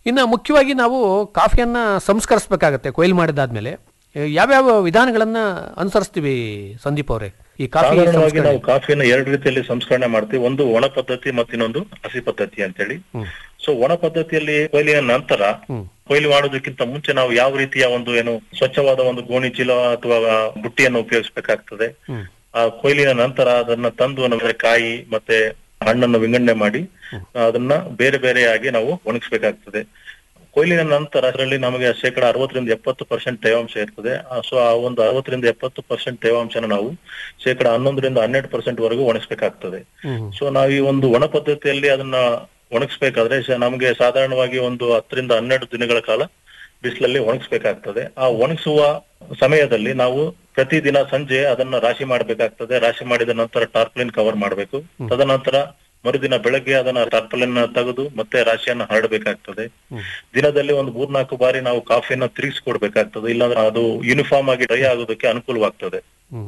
ಇನ್ನು ಮುಖ್ಯವಾಗಿ ನಾವು ಕಾಫಿಯನ್ನ ಸಂಸ್ಕರಿಸಬೇಕಾಗತ್ತೆ ಕೊಯ್ಲು ಮಾಡಿದಾದ್ಮೇಲೆ ಆ, ಯಾವ್ಯಾವ ವಿಧಾನಗಳನ್ನ ಅನುಸರಿಸ್ತೀವಿ ಸಂದೀಪ್ ಅವರೇ ಈ ಕಾಫಿ ಸಾಧಾರಣವಾಗಿ ಸಂಸ್ಕರಣೆ? ನಾವು ಕಾಫಿಯನ್ನು ಎರಡು ರೀತಿಯಲ್ಲಿ ಸಂಸ್ಕರಣೆ ಮಾಡ್ತೀವಿ ಒಂದು ಒಣ ಪದ್ಧತಿ ಮತ್ತು ಇನ್ನೊಂದು ಹಸಿ ಪದ್ಧತಿ ಅಂತೇಳಿ ಸೊ ಒಣ ಪದ್ಧತಿಯಲ್ಲಿ ಕೊಯ್ಲಿನ ನಂತರ ಕೊಯ್ಲು ಮಾಡೋದಕ್ಕಿಂತ ಮುಂಚೆ ನಾವು ಯಾವ ರೀತಿಯ ಒಂದು ಏನು ಸ್ವಚ್ಛವಾದ ಒಂದು ಗೋಣಿ ಚೀಲ ಅಥವಾ ಬುಟ್ಟಿಯನ್ನು ಉಪಯೋಗಿಸಬೇಕಾಗ್ತದೆ ಆ ಕೊಯ್ಲಿನ ನಂತರ ಅದನ್ನ ತಂದು ನಮಗೆ ಕಾಯಿ ಮತ್ತೆ ಹಣ್ಣನ್ನು ವಿಂಗಡಣೆ ಮಾಡಿ ಅದನ್ನ ಬೇರೆ ಬೇರೆಯಾಗಿ ನಾವು ಒಣಗಿಸ್ಬೇಕಾಗ್ತದೆ ಕೊಯ್ಲಿನ ನಂತರ ಅದರಲ್ಲಿ ನಮಗೆ ಶೇಕಡ ಅರವತ್ತರಿಂದ ಎಪ್ಪತ್ತು ಪರ್ಸೆಂಟ್ ತೇವಾಂಶ ಇರ್ತದೆ ಸೊ ಆ ಒಂದು ಅರವತ್ತರಿಂದ ಎಪ್ಪತ್ತು ಪರ್ಸೆಂಟ್ ತೇವಾಂಶನ ನಾವು ಶೇಕಡ ಹನ್ನೊಂದರಿಂದ ಹನ್ನೆರಡು ಪರ್ಸೆಂಟ್ ವರೆಗೂ ಒಣಗಿಸ್ಬೇಕಾಗ್ತದೆ ಸೊ ನಾವು ಈ ಒಂದು ಒಣ ಪದ್ಧತಿಯಲ್ಲಿ ಅದನ್ನ ಒಣಗಿಸ್ಬೇಕಾದ್ರೆ ಶ- ನಮಗೆ ಸಾಧಾರಣವಾಗಿ ಒಂದು ಹತ್ತರಿಂದ ಹನ್ನೆರಡು ದಿನಗಳ ಕಾಲ ಬಿಸಿಲಲ್ಲಿ ಒಣಗಿಸ್ಬೇಕಾಗ್ತದೆ ಆ ಒಣಗಿಸುವ ಸಮಯದಲ್ಲಿ ನಾವು ಪ್ರತಿದಿನ ಸಂಜೆ ಅದನ್ನ ರಾಶಿ ಮಾಡಬೇಕಾಗ್ತದೆ ರಾಶಿ ಮಾಡಿದ ನಂತರ ಟಾರ್ಪಲಿನ್ ಕವರ್ ಮಾಡಬೇಕು ತದನಂತರ ಮರುದಿನ ಬೆಳಗ್ಗೆ ಅದನ್ನ ಟಾರ್ಪಲಿನ್ ತೆಗೆದು ಮತ್ತೆ ರಾಶಿಯನ್ನ ಹರಡಬೇಕಾಗ್ತದೆ ದಿನದಲ್ಲಿ ಒಂದು ಮೂರ್ನಾಲ್ಕು ಬಾರಿ ನಾವು ಕಾಫಿಯನ್ನ ತಿರುಗಿಸ್ಕೊಡ್ಬೇಕಾಗ್ತದೆ ಇಲ್ಲಾಂದ್ರೆ ಅದು ಯೂನಿಫಾರ್ಮ್ ಆಗಿ ಡ್ರೈ ಆಗೋದಕ್ಕೆ ಅನುಕೂಲವಾಗ್ತದೆ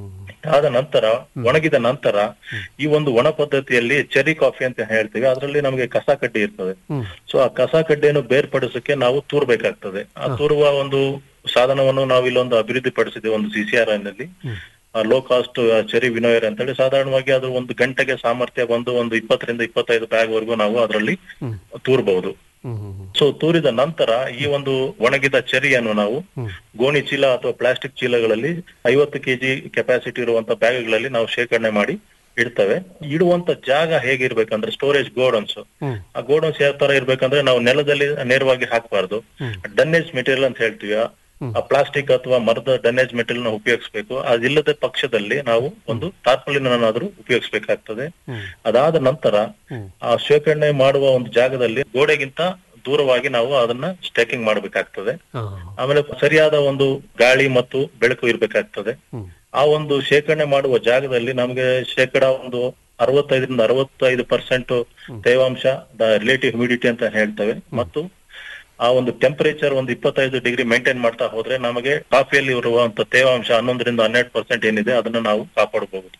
ಆದ ನಂತರ ಒಣಗಿದ ನಂತರ ಈ ಒಂದು ಒಣ ಪದ್ಧತಿಯಲ್ಲಿ ಚೆರಿ ಕಾಫಿ ಅಂತ ಹೇಳ್ತೀವಿ ಅದರಲ್ಲಿ ನಮಗೆ ಕಸ ಕಡ್ಡಿ ಇರ್ತದೆ ಸೊ ಆ ಕಸ ಕಡ್ಡಿಯನ್ನು ಬೇರ್ಪಡಿಸಕ್ಕೆ ನಾವು ತೂರ್ಬೇಕಾಗ್ತದೆ ಆ ತೂರುವ ಒಂದು ಸಾಧನವನ್ನು ನಾವು ಇಲ್ಲೊಂದು ಅಭಿವೃದ್ಧಿ ಪಡಿಸಿದ್ದೇವೆ ಒಂದು ಸಿಸಿಆರ್ ನಲ್ಲಿ ಲೋ ಕಾಸ್ಟ್ ಚೆರಿ ವಿನೋಯರ್ ಅಂತೇಳಿ ಸಾಧಾರಣವಾಗಿ ಅದು ಒಂದು ಗಂಟೆಗೆ ಸಾಮರ್ಥ್ಯ ಬಂದು ಒಂದು ಇಪ್ಪತ್ತರಿಂದ ಇಪ್ಪತ್ತೈದು ಬ್ಯಾಗ್ ವರೆಗೂ ನಾವು ಅದರಲ್ಲಿ ತೂರ್ಬಹುದು ಸೊ ತೂರಿದ ನಂತರ ಈ ಒಂದು ಒಣಗಿದ ಚೆರಿಯನ್ನು ನಾವು ಗೋಣಿ ಚೀಲ ಅಥವಾ ಪ್ಲಾಸ್ಟಿಕ್ ಚೀಲಗಳಲ್ಲಿ ಐವತ್ತು ಕೆಜಿ ಕೆಪಾಸಿಟಿ ಇರುವಂತ ಬ್ಯಾಗ್ಗಳಲ್ಲಿ ನಾವು ಶೇಖರಣೆ ಮಾಡಿ ಇಡ್ತೇವೆ ಇಡುವಂತ ಜಾಗ ಹೇಗಿರ್ಬೇಕಂದ್ರೆ ಸ್ಟೋರೇಜ್ ಗೋಡನ್ಸ್ ಆ ಗೋಡನ್ಸ್ ಯಾವ ತರ ಇರ್ಬೇಕಂದ್ರೆ ನಾವು ನೆಲದಲ್ಲಿ ನೇರವಾಗಿ ಹಾಕಬಾರ್ದು ಡನ್ನೇಜ್ ಮೆಟೀರಿಯಲ್ ಅಂತ ಹೇಳ್ತೀವಿ ಆ- ಆ ಪ್ಲಾಸ್ಟಿಕ್ ಅಥವಾ ಮರದ ಡನ್ನೇಜ್ ಮೆಟೀರಿಯಲ್ ನ ಉಪಯೋಗಿಸಬೇಕು ಅದಿಲ್ಲದ ಪಕ್ಷದಲ್ಲಿ ನಾವು ಒಂದು ಟಾರ್ಪಲಿನ್ ಅನ್ನಾದ್ರೂ ಉಪಯೋಗಿಸಬೇಕಾಗ್ತದೆ ಅದಾದ ನಂತರ ಆ ಶೇಖರಣೆ ಮಾಡುವ ಒಂದು ಜಾಗದಲ್ಲಿ ಗೋಡೆಗಿಂತ ದೂರವಾಗಿ ನಾವು ಅದನ್ನ ಸ್ಟ್ಯಾಕಿಂಗ್ ಮಾಡಬೇಕಾಗ್ತದೆ ಆಮೇಲೆ ಸರಿಯಾದ ಒಂದು ಗಾಳಿ ಮತ್ತು ಬೆಳಕು ಇರ್ಬೇಕಾಗ್ತದೆ ಆ ಒಂದು ಶೇಖರಣೆ ಮಾಡುವ ಜಾಗದಲ್ಲಿ ನಮಗೆ ಶೇಕಡ ಒಂದು ಅರವತ್ತೈದರಿಂದ ಅರವತ್ತೈದು ಪರ್ಸೆಂಟ್ ತೇವಾಂಶ ರಿಲೇಟಿವ್ ಹ್ಯೂಮಿಡಿಟಿ ಅಂತ ಹೇಳ್ತೇವೆ ಮತ್ತು ಆ ಒಂದು ಟೆಂಪರೇಚರ್ ಒಂದು ಇಪ್ಪತ್ತೈದು ಡಿಗ್ರಿ ಮೇಂಟೈನ್ ಮಾಡ್ತಾ ಹೋದ್ರೆ ನಮಗೆ ಕಾಫಿಯಲ್ಲಿ ಇರುವಂತ ತೇವಾಂಶ ಹನ್ನೊಂದರಿಂದ ಹನ್ನೆರಡು ಪರ್ಸೆಂಟ್ ಏನಿದೆ ಅದನ್ನ ನಾವು ಕಾಪಾಡಬಹುದು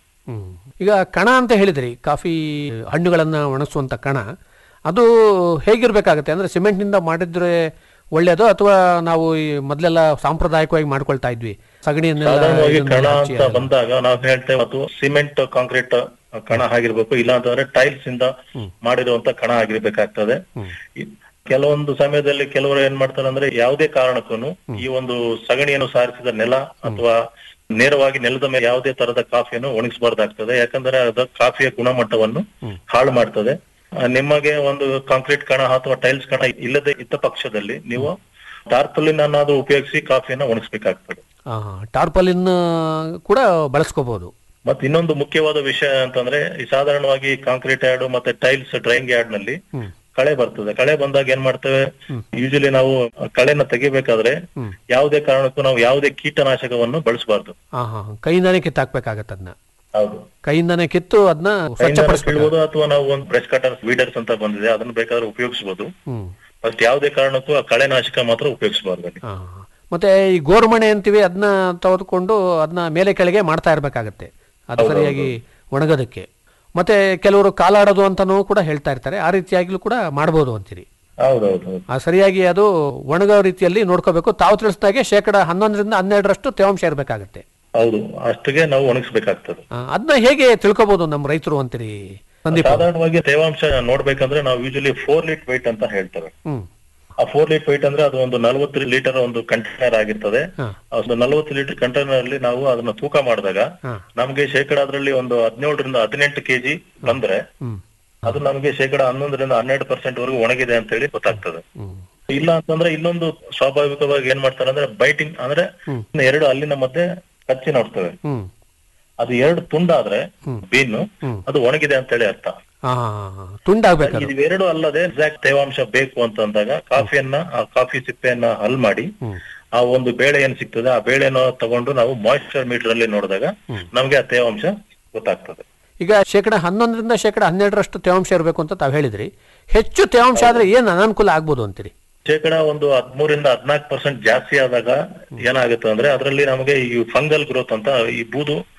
ಈಗ ಕಣ ಅಂತ ಹೇಳಿದ್ರಿ ಕಾಫಿ ಹಣ್ಣುಗಳನ್ನ ಒಣಗಿಸುವಂತ ಕಣ ಅದು ಹೇಗಿರ್ಬೇಕಾಗತ್ತೆ ಅಂದ್ರೆ ಸಿಮೆಂಟ್ನಿಂದ ಮಾಡಿದ್ರೆ ಒಳ್ಳೇದು ಅಥವಾ ನಾವು ಈ ಮೊದಲೆಲ್ಲ ಸಾಂಪ್ರದಾಯಿಕವಾಗಿ ಮಾಡ್ಕೊಳ್ತಾ ಇದ್ವಿ ಸಗಣಿಯನ್ನೆಲ್ಲ ಸಾಧಾರಣವಾಗಿ ಕಣ ಇದನ್ನೆಲ್ಲ ಹಚ್ಚಿ ಅಂತ ಅದನ್ನ- ಬಂದಾಗ ನಾವು ಹೇಳ್ತೇವೆ ಅದು ಸಿಮೆಂಟ್ ಕಾಂಕ್ರೀಟ್ ಕಣ ಆಗಿರ್ಬೇಕು ಇಲ್ಲ ಅಂತಂದ್ರೆ ಟೈಲ್ಸ್ ಇಂದ ಮಾಡಿರುವಂತ ಕಣ ಆಗಿರ್ಬೇಕಾಗ್ತದೆ ಈ- ಕೆಲವೊಂದು ಸಮಯದಲ್ಲಿ ಕೆಲವರು ಏನ್ ಮಾಡ್ತಾರೆ ಅಂದ್ರೆ ಯಾವುದೇ ಕಾರಣಕ್ಕೂ ಈ ಒಂದು ಸಗಣಿಯನ್ನು ಸಾರಿಸಿದ ನೆಲ ಅಥವಾ ನೇರವಾಗಿ ನೆಲದ ಮೇಲೆ ಯಾವುದೇ ತರದ ಕಾಫಿಯನ್ನು ಒಣಗಿಸಬಾರ್ದಾಗ್ತದೆ ಯಾಕಂದ್ರೆ ಅದು ಕಾಫಿಯ ಗುಣಮಟ್ಟವನ್ನು ಹಾಳು ಮಾಡ್ತದೆ ಆ, ನಿಮಗೆ ಒಂದು ಕಾಂಕ್ರೀಟ್ ಕಣ ಅಥವಾ ಟೈಲ್ಸ್ ಕಣ ಇಲ್ಲದೆ ಇದ್ದ ಪಕ್ಷದಲ್ಲಿ ನೀವು ಟಾರ್ಪಲಿನ್ ಅನ್ನಾದ್ರೂ ಉಪಯೋಗಿಸಿ ಕಾಫಿಯನ್ನ ಒಣಗಿಸ್ಬೇಕಾಗ್ತದೆ ಆ, ಟಾರ್ಪಲಿನ್ ಕೂಡ ಬಳಸ್ಕೋಬಹುದು ಮತ್ತೆ ಇನ್ನೊಂದು ಮುಖ್ಯವಾದ ವಿಷಯ ಅಂತಂದ್ರೆ ಈ ಸಾಧಾರಣವಾಗಿ ಕಾಂಕ್ರೀಟ್ ಯಾರ್ಡ್ ಮತ್ತೆ ಟೈಲ್ಸ್ ಡ್ರೈಯಿಂಗ್ ಯಾರ್ಡ್ ನಲ್ಲಿ ಕಳೆ ಬರ್ತದೆ ಕಳೆ ಬಂದಾಗ ಏನ್ ಮಾಡ್ತೇವೆ ಯೂಶಲಿ ನಾವು ಕಳೆನ ತೆಗಿಬೇಕಾದ್ರೆ ಯಾವುದೇ ಕಾರಣಕ್ಕೂ ನಾವು ಯಾವುದೇ ಕೀಟನಾಶಕವನ್ನು ಬಳಸಬಾರ್ದು ಹಾ ಹಾ ಕೈಯಿಂದಾನೇ ಕಿತ್ತಾಕ್ಬೇಕಾಗತ್ತೆ ಅದನ್ನ ಹೌದು ಕೈಯಿಂದಾನೇ ಕಿತ್ತು ಅದನ್ನ ಸ್ವಚ್ಛಪಡಿಸ್ಬೇಕು ಕೀಳ್ಬೋದು ಅಥವಾ ನಾವು ಒಂದು ಬ್ರಷ್ ಕಟರ್ ವೀಡರ್ಸ್ ಅಂತ ಬಂದಿದೆ ಅದನ್ನ ಬೇಕಾದ್ರೆ ಉಪಯೋಗಿಸಬಹುದು ಹ್ಮ್ ಬಟ್ ಯಾವುದೇ ಕಾರಣಕ್ಕೂ ಆ ಕಳೆನಾಶಕ ಮಾತ್ರ ಉಪಯೋಗಿಸಬಾರ್ದು ಅಲ್ಲಿ ಹಾ ಹಾ. ಮತ್ತೆ ಈ ಗೋರ್ಮಣೆ ಅಂತೀವಿ ಅದನ್ನ ತೆಗೆದುಕೊಂಡು ಅದನ್ನ ಮೇಲೆ ಕೆಳಗೆ ಮಾಡ್ತಾ ಇರ್ಬೇಕಾಗತ್ತೆ ಅದು ಸರಿಯಾಗಿ ಒಣಗೋದಕ್ಕೆ ಮತ್ತೆ ಕೆಲವರು ಕಾಲಾಡೋದು ಅಂತಾನೂ ಕೂಡ ಹೇಳ್ತಾ ಇರ್ತಾರೆ ಆ ರೀತಿಯಾಗಿಲೂ ಕೂಡ ಮಾಡ್ಬೋದು ಅಂತೀರಿ ಹೌದೌದು ಆ ಸರಿಯಾಗಿ ಅದು ಒಣಗೋ ರೀತಿಯಲ್ಲಿ ನೋಡ್ಕೋಬೇಕು ತಾವು ತಿಳಿಸಿದಾಗೆ ಶೇಕಡ ಹನ್ನೊಂದರಿಂದ ಹನ್ನೆರಡರಷ್ಟು ತೇವಾಂಶ ಇರಬೇಕಾಗತ್ತೆ ಹೌದು ಅಷ್ಟಿಗೆ ನಾವು ಒಣಗಿಸ್ಬೇಕಾಗ್ತದೆ ಅದನ್ನ ಹೇಗೆ ತಿಳ್ಕೊಬಹುದು ನಮ್ಮ ರೈತರು ಅಂತೀರಿ ಸಂದೀಪ್ ಅವ್ರೆ? ಸಾಧಾರಣವಾಗಿ ತೇವಾಂಶ ನೋಡ್ಬೇಕಂದ್ರೆ ನಾವು ಯೂಶಲಿ ಫೋರ್ ಲೀಟ್ ವೈಟ್ ಅಂತ ಹೇಳ್ತೇವೆ ಹ್ಮ್ ಆ ಫೋರ್ ಲೀಟ್ ವೈಟ್ ಅಂದ್ರೆ ಅದು ಒಂದು ನಲವತ್ತು ಲೀಟರ್ ಒಂದು ಕಂಟೈನರ್ ಆಗಿರ್ತದೆ ಹಾ. ಆ ಒಂದು ನಲವತ್ತು ಲೀಟರ್ ಕಂಟೈನರ್ ಅಲ್ಲಿ ನಾವು ಅದನ್ನ ತೂಕ ಮಾಡಿದಾಗ ಹಾ. ನಮ್ಗೆ ಶೇಕಡ ಅದರಲ್ಲಿ ಒಂದು ಹದಿನೇಳರಿಂದ ಹದಿನೆಂಟು ಕೆಜಿ ಬಂದ್ರೆ ಹ್ಮ್ ಅದು ನಮಗೆ ಶೇಕಡ ಹನ್ನೊಂದರಿಂದ ಹನ್ನೆರಡು ಪರ್ಸೆಂಟ್ ವರೆಗೂ ಒಣಗಿದೆ ಅಂತ ಹೇಳಿ ಗೊತ್ತಾಗ್ತದೆ ಹ್ಮ್ ಇಲ್ಲ ಅಂತಂದ್ರೆ ಇನ್ನೊಂದು ಸ್ವಾಭಾವಿಕವಾಗಿ ಏನ್ ಮಾಡ್ತಾರೆ ಅಂದ್ರೆ ಬೈಟಿಂಗ್ ಅಂದ್ರೆ ಎರಡು ಅಲ್ಲಿನ ಮಧ್ಯೆ ಕಚ್ಚಿ ನೋಡ್ತೇವೆ ಹ್ಮ್ ಅದು ಎರಡು ತುಂಡಾದ್ರೆ ಬೀನು ಅದು ಒಣಗಿದೆ ಅಂತ ಹೇಳಿ ಅರ್ಥ ಹಾ ತುಂಡಾಗ್ಬೇಕು ಇದು ಎರಡು ಅಲ್ಲದೆ ಎಕ್ಸಾಕ್ಟ್ ತೇವಾಂಶ ಬೇಕು ಅಂತಂದಾಗ ಕಾಫಿಯನ್ನ ಆ ಕಾಫಿ ಸಿಪ್ಪೆಯನ್ನ ಹಲ್ ಮಾಡಿ ಆ ಒಂದು ಬೇಳೆ ಏನ್ ಸಿಗ್ತದೆ ಆ ಬೇಳೆನ ತಗೊಂಡು ನಾವು ಮಾಯಿಶ್ಚರ್ ಮೀಟರ್ ಅಲ್ಲಿ ನೋಡಿದಾಗ ನಮ್ಗೆ ಆ ತೇವಾಂಶ ಗೊತ್ತಾಗ್ತದೆ ಈಗ ಶೇಕಡ ಹನ್ನೊಂದರಿಂದ ಶೇಕಡ ಹನ್ನೆರಡರಷ್ಟು ತೇವಾಂಶ ಇರಬೇಕು ಅಂತ ತಾವು ಹೇಳಿದ್ರಿ ಹೆಚ್ಚು ತೇವಾಂಶ ಆದ್ರೆ ಏನ್ ಅನಾನುಕೂಲ ಆಗ್ಬೋದು ಅಂತೀರಿ ಶೇಕಡ ಒಂದು ಹದ್ಮೂರಿಂದ ಹದ್ನಾಲ್ಕು ಪರ್ಸೆಂಟ್ ಜಾಸ್ತಿ ಆದಾಗ ಏನಾಗುತ್ತೆ ಅಂದ್ರೆ ಅದರಲ್ಲಿ ನಮಗೆ ಈ ಫಂಗಲ್ ಗ್ರೋತ್ ಅಂತ ಈ ಬೂದು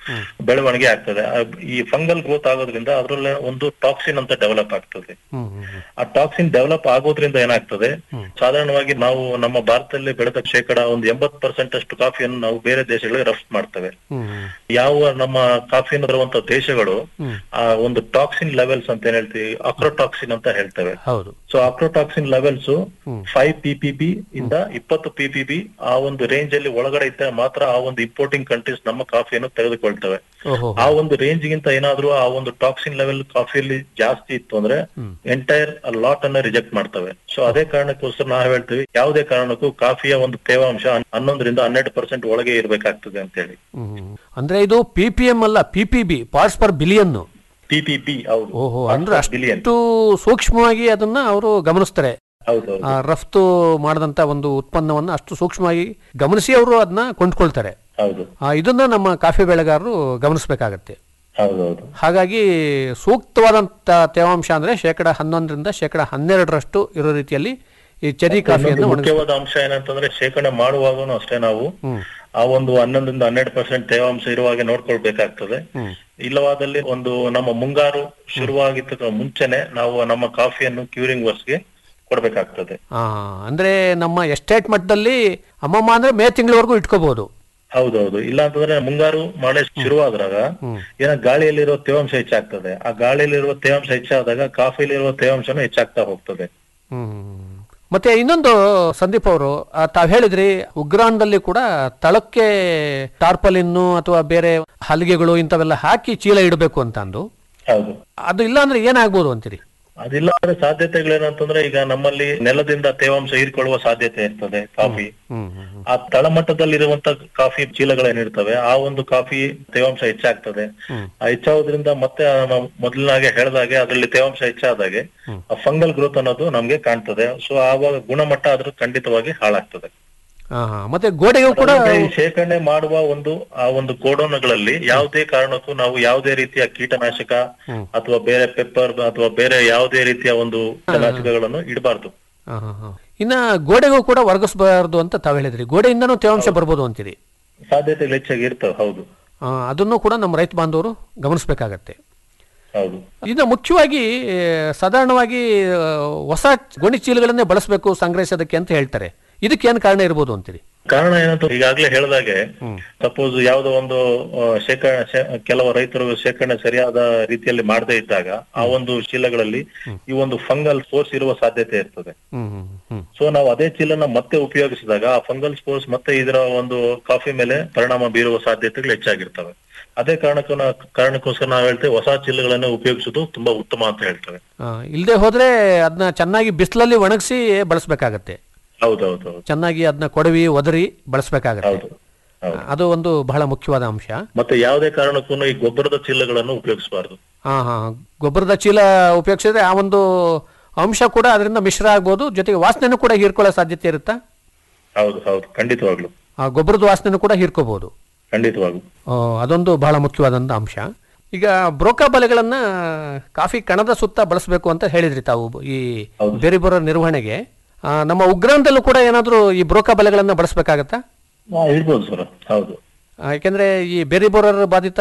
ಬೆಳವಣಿಗೆ ಆಗ್ತದೆ ಆ, ಈ ಫಂಗಲ್ ಗ್ರೋತ್ ಆಗೋದ್ರಿಂದ ಅದ್ರಲ್ಲೇ ಒಂದು ಟಾಕ್ಸಿನ್ ಅಂತ ಡೆವಲಪ್ ಆಗ್ತದೆ ಹ್ಮ್ ಹ್ಮ್ ಹ್ಮ್. ಆ ಟಾಕ್ಸಿನ್ ಡೆವಲಪ್ ಆಗೋದ್ರಿಂದ ಏನಾಗ್ತದೆ ಸಾಧಾರಣವಾಗಿ ನಾವು ನಮ್ಮ ಭಾರತದಲ್ಲಿ ಬೆಳೆದ ಶೇಕಡ ಒಂದು ಎಂಬತ್ ಪರ್ಸೆಂಟ್ ಅಷ್ಟು ಕಾಫಿಯನ್ನು ನಾವು ಬೇರೆ ದೇಶಗಳಿಗೆ ರಫ್ತು ಮಾಡ್ತೇವೆ ಹ್ಮ್ ಹ್ಮ್. ಯಾವ ನಮ್ಮ ಕಾಫಿಯನ್ನು ಬರುವಂತ ದೇಶಗಳು ಆ ಒಂದು ಟಾಕ್ಸಿನ್ ಲೆವೆಲ್ಸ್ ಅಂತ ಏನ್ ಹೇಳ್ತೀವಿ ಅಕ್ರೋಟಾಕ್ಸಿನ್ ಅಂತ ಹೇಳ್ತೇವೆ ಹೌದು so ochratoxin levels five PPB ಇಂದ ಇಪ್ಪತ್ತು ಪಿಪಿಬಿ ಆ ಒಂದು ರೇಂಜ್ ಅಲ್ಲಿ ಒಳಗಡೆ ಇದ್ದರೆ ಮಾತ್ರ ಆ ಒಂದು ಇಂಪೋರ್ಟಿಂಗ್ ಕಂಟ್ರೀಸ್ ನಮ್ಮ ಕಾಫಿಯನ್ನು ತೆಗೆದುಕೊಳ್ತವೆ ಓಹೋ ಆ ಒಂದು ರೇಂಜ್ ಗಿಂತ ಏನಾದ್ರೂ ಆ ಒಂದು ಟಾಕ್ಸಿನ್ ಲೆವೆಲ್ ಕಾಫಿಯಲ್ಲಿ ಜಾಸ್ತಿ ಇತ್ತು ಅಂದ್ರೆ ಎಂಟೈರ್ ಲಾಟ್ ಅನ್ನ ರಿಜೆಕ್ಟ್ ಮಾಡ್ತವೆ ಸೊ ಅದೇ ಕಾರಣಕ್ಕೋಸ್ಕರ ನಾವು ಹೇಳ್ತೀವಿ ಯಾವುದೇ ಕಾರಣಕ್ಕೂ ಕಾಫಿಯ ಒಂದು ತೇವಾಂಶ ಹನ್ನೊಂದರಿಂದ ಹನ್ನೆರಡು ಪರ್ಸೆಂಟ್ ಒಳಗೆ ಇರಬೇಕಾಗ್ತದೆ ಅಂತ ಹೇಳಿ ಹ್ಮ್. ಅಂದ್ರೆ ಇದು ಪಿ ಪಿ ಎಂ ಅಲ್ಲ P P B parts per billion PPP ಹೌದು ಓಹೋ ಅಂದ್ರೆ ಬಿಲಿಯನ್ ಅಷ್ಟು ಸೂಕ್ಷ್ಮವಾಗಿ ಅದನ್ನ ಅವರು ಗಮನಿಸ್ತಾರೆ ಹೌದು ಆ, ರಫ್ತು ಮಾಡದಂತ ಒಂದು ಉತ್ಪನ್ನವನ್ನ ಅಷ್ಟು ಸೂಕ್ಷ್ಮವಾಗಿ ಗಮನಿಸಿ ಅವರು ಅದನ್ನ ಕೊಂಡ್ಕೊಳ್ತಾರೆ ಹೌದು ಆ, ಇದನ್ನ ನಮ್ಮ ಕಾಫಿ ಬೆಳೆಗಾರರು ಗಮನಿಸಬೇಕಾಗತ್ತೆ ಹೌದೌದು ಹಾಗಾಗಿ ಸೂಕ್ತವಾದಂತ ತೇವಾಂಶ ಅಂದ್ರೆ ಶೇಕಡ ಹನ್ನೊಂದರಿಂದ ಶೇಕಡ ಹನ್ನೆರಡರಷ್ಟು ಇರೋ ರೀತಿಯಲ್ಲಿ ಈ ಚೆರಿ ಕಾಫಿಯನ್ನು ಇನ್ನೊಂದು ಒಣಗಿಸ್ ಮುಖ್ಯವಾದ ಅಂಶ ಏನಂತಂದ್ರೆ ಶೇಖರಣೆ ಮಾಡುವಾಗನು ಅಷ್ಟೇ ನಾವು ಆ ಒಂದು ಹನ್ನೊಂದರಿಂದ ಹನ್ನೆರಡು ಪರ್ಸೆಂಟ್ ತೇವಾಂಶ ಇರುವಾಗೆ ನೋಡ್ಕೊಳ್ಬೇಕಾಗ್ತದೆ ಇಲ್ಲವಾದಲ್ಲಿ ಒಂದು ನಮ್ಮ ಮುಂಗಾರು ಶುರುವಾಗಿದ್ದ ಮುಂಚೆನೆ ನಾವು ನಮ್ಮ ಕಾಫಿಯನ್ನು ಕ್ಯೂರಿಂಗ್ ವರ್ಸ್ಗೆ ಕೊಡ್ಬೇಕಾಗ್ತದೆ ಆ, ಅಂದ್ರೆ ನಮ್ಮ ಎಸ್ಟೇಟ್ ಮಟ್ಟದಲ್ಲಿ ಅಮ್ಮಮ್ಮ ಅಂದ್ರೆ ಮೇ ತಿಂಗಳವರೆಗೂ ಇಟ್ಕೋಬಹುದು ಹೌದೌದು ಇಲ್ಲ ಅಂತಂದ್ರೆ ಮುಂಗಾರು ಮಳೆ ಶುರುವಾದಾಗ ಏನ ಗಾಳಿಯಲ್ಲಿರುವ ತೇವಾಂಶ ಹೆಚ್ಚಾಗ್ತದೆ ಆ ಗಾಳಿಯಲ್ಲಿರುವ ತೇವಾಂಶ ಹೆಚ್ಚಾದಾಗ ಕಾಫಿಲಿರುವ ತೇವಾಂಶನೂ ಹೆಚ್ಚಾಗ್ತಾ ಹೋಗ್ತದೆ ಹ್ಮ್. ಮತ್ತೆ ಇನ್ನೊಂದು ಸಂದೀಪ್ ಅವರು ತಾವ್ ಹೇಳಿದ್ರಿ ಉಗ್ರಾಣದಲ್ಲಿ ಕೂಡ ತಳಕ್ಕೆ ಟಾರ್ಪಲಿನ್ನು ಅಥವಾ ಬೇರೆ ಹಲಿಗೆಗಳು ಇಂಥವೆಲ್ಲ ಹಾಕಿ ಚೀಲ ಇಡಬೇಕು ಅಂತ ಅಂದು ಹೌದು ಅದು ಇಲ್ಲ ಅಂದ್ರೆ ಏನಾಗ್ಬೋದು ಅಂತೀರಿ ಅದಿಲ್ಲ ಅಂದ್ರೆ ಸಾಧ್ಯತೆಗಳೇನಂತಂದ್ರೆ ಈಗ ನಮ್ಮಲ್ಲಿ ನೆಲದಿಂದ ತೇವಾಂಶ ಹೀರ್ಕೊಳ್ಳುವ ಸಾಧ್ಯತೆ ಇರ್ತದೆ ಕಾಫಿ ಹ್ಮ್ ಹ್ಮ್ ಹ್ಮ್. ಆ ತಳಮಟ್ಟದಲ್ಲಿರುವಂತ ಕಾಫಿ ಚೀಲಗಳೇನಿರ್ತವೆ ಆ ಒಂದು ಕಾಫಿ ತೇವಾಂಶ ಹೆಚ್ಚಾಗ್ತದೆ ಆ ಹೆಚ್ಚಾಗೋದ್ರಿಂದ ಮತ್ತೆ ಆ ನಾವು ಮೊದಲಿನಾಗೆ ಹೇಳ್ದಾಗೆ ಅದರಲ್ಲಿ ತೇವಾಂಶ ಹೆಚ್ಚಾದಾಗೆ ಆ ಫಂಗಲ್ ಗ್ರೋತ್ ಅನ್ನೋದು ನಮ್ಗೆ ಕಾಣ್ತದೆ ಸೊ ಆವಾಗ ಗುಣಮಟ್ಟ ಅದ್ರ ಖಂಡಿತವಾಗಿ ಹಾಳಾಗ್ತದೆ ಆ, ಹಾ. ಮತ್ತೆ ಗೋಡೆಗೂ ಕೂಡ ಅದಲ್ಲದೆ ಈ ಶೇಖರಣೆ ಮಾಡುವ ಒಂದು ಆ ಒಂದು ಗೋಡೌನ್ಗಳಲ್ಲಿ ಯಾವುದೇ ಕಾರಣಕ್ಕೂ ನಾವು ಯಾವುದೇ ರೀತಿಯ ಕೀಟನಾಶಕ ಅಥವಾ ಬೇರೆ ಪೆಪ್ಪರ್ ಅಥವಾ ಬೇರೆ ಯಾವುದೇ ರೀತಿಯ ಒಂದು ಕೀಟನಾಶಕಗಳನ್ನು ಇಡಬಾರ್ದು ಆ, ಹಾ, ಹಾ. ಇನ್ನ ಗೋಡೆಗೂ ಕೂಡ ವರ್ಗಿಸಬಾರ್ದು ಅಂತ ತಾವ್ ಹೇಳಿದ್ರಿ ಗೋಡೆಯಿಂದನೂ ತೇವಾಂಶ ಬರ್ಬೋದು ಅಂತೀರಿ ಸಾಧ್ಯತೆಗಳು ಹೆಚ್ಚಾಗಿ ಇರ್ತವೆ ಹೌದು ಆ, ಅದನ್ನು ಕೂಡ ನಮ್ಮ ರೈತ ಬಾಂಧವರು ಗಮನಿಸಬೇಕಾಗತ್ತೆ ಹೌದು ಇನ್ನು ಮುಖ್ಯವಾಗಿ ಆ, ಸಾಧಾರಣವಾಗಿ ಆ, ಹೊಸ ಗೋಣಿ ಚೀಲಗಳನ್ನೇ ಬಳಸಬೇಕು ಸಂಗ್ರಹಿಸೋದಕ್ಕೆ ಅಂತ ಹೇಳ್ತಾರೆ ಇದಕ್ಕೆ ಏನು ಕಾರಣ ಇರ್ಬೋದು ಅಂತೀರಿ ಕಾರಣ ಏನಂತ ಈಗಾಗಲೇ ಹೇಳ್ದಾಗೆ ಸಪೋಸ್ ಯಾವುದೋ ಒಂದು ಆ, ಶೇಖರಣೆ ಶೇ- ಕೆಲವು ರೈತರು ಶೇಖರಣೆ ಸರಿಯಾದ ರೀತಿಯಲ್ಲಿ ಮಾಡದೇ ಇದ್ದಾಗ ಆ ಒಂದು ಚೀಲಗಳಲ್ಲಿ ಈ ಒಂದು ಫಂಗಲ್ ಸ್ಪೋರ್ಸ್ ಇರುವ ಸಾಧ್ಯತೆ ಇರ್ತದೆ ಹ್ಮ್ ಹ್ಮ್ ಹ್ಮ್ ಸೊ ನಾವು ಅದೇ ಚೀಲನ ಮತ್ತೆ ಉಪಯೋಗಿಸಿದಾಗ ಆ ಫಂಗಲ್ ಸ್ಪೋರ್ಸ್ ಮತ್ತೆ ಇದರ ಒಂದು ಕಾಫಿ ಮೇಲೆ ಪರಿಣಾಮ ಬೀರುವ ಸಾಧ್ಯತೆಗಳು ಹೆಚ್ಚಾಗಿರ್ತವೆ ಅದೇ ಕಾರಣಕ್ಕೂ ನಾ- ಕಾರಣಕ್ಕೋಸ್ಕರ ನಾವು ಹೇಳ್ತೇವೆ ಹೊಸ ಚೀಲಗಳನ್ನು ಉಪಯೋಗಿಸೋದು ತುಂಬಾ ಉತ್ತಮ ಅಂತ ಹೇಳ್ತೇವೆ ಆ, ಇಲ್ದೇ ಹೋದ್ರೆ ಅದನ್ನ ಚೆನ್ನಾಗಿ ಬಿಸಿಲಲ್ಲಿ ಒಣಗಿಸಿ ಬಳಸಬೇಕಾಗತ್ತೆ ಹೌದೌದು ಚೆನ್ನಾಗಿ ಅದನ್ನ ಕೊಡವಿ ಒದರಿ ಬಳಸಬೇಕಾಗತ್ತೆ ಹೌದು ಹೌದು ಅದು ಒಂದು ಬಹಳ ಮುಖ್ಯವಾದ ಅಂಶ ಮತ್ತೆ ಯಾವುದೇ ಕಾರಣಕ್ಕೂ ಈ ಗೊಬ್ಬರದ ಚೀಲಗಳನ್ನು ಉಪಯೋಗಿಸಬಾರ್ದು ಹಾ ಹಾ ಗೊಬ್ಬರದ ಚೀಲ ಉಪಯೋಗಿಸಿದ್ರೆ ಆ ಒಂದು ಅಂಶ ಕೂಡ ಅದರಿಂದ ಮಿಶ್ರ ಆಗ್ಬೋದು ಜೊತೆಗೆ ವಾಸನೆನೂ ಕೂಡ ಹೀರ್ಕೊಳ್ಳೋ ಸಾಧ್ಯತೆ ಇರುತ್ತಾ ಹೌದು ಹೌದು ಖಂಡಿತವಾಗ್ಲು ಆ ಗೊಬ್ಬರದ ವಾಸನೆನೂ ಕೂಡ ಹೀರ್ಕೋಬಹುದು ಖಂಡಿತವಾಗ್ಲು ಆ, ಅದೊಂದು ಬಹಳ ಮುಖ್ಯವಾದಂಥ ಅಂಶ ಈಗ ಬ್ರೋಕಾ ಬಲೆಗಳನ್ನ ಕಾಫಿ ಕಣದ ಸುತ್ತ ಬಳಸಬೇಕು ಅಂತ ಹೇಳಿದ್ರಿ ತಾವು ಈ ಹೌದು. ಬೇರೆ ಬರೋ ನಿರ್ವಹಣೆಗೆ ಆ, ನಮ್ಮ ಉಗ್ರಾಣದಲ್ಲೂ ಕೂಡ ಏನಾದರೂ ಈ ಬ್ರೋಕಾ ಬಲೆಗಳನ್ನ ಬಳಸಬೇಕಾಗತ್ತಾ ಹಾ ಇಡ್ಬೋದು ಸರ್ ಹೌದು ಯಾಕೆಂದ್ರೆ ಈ ಬೇರೆ ಬೋರರ್ ಬಾಧಿತ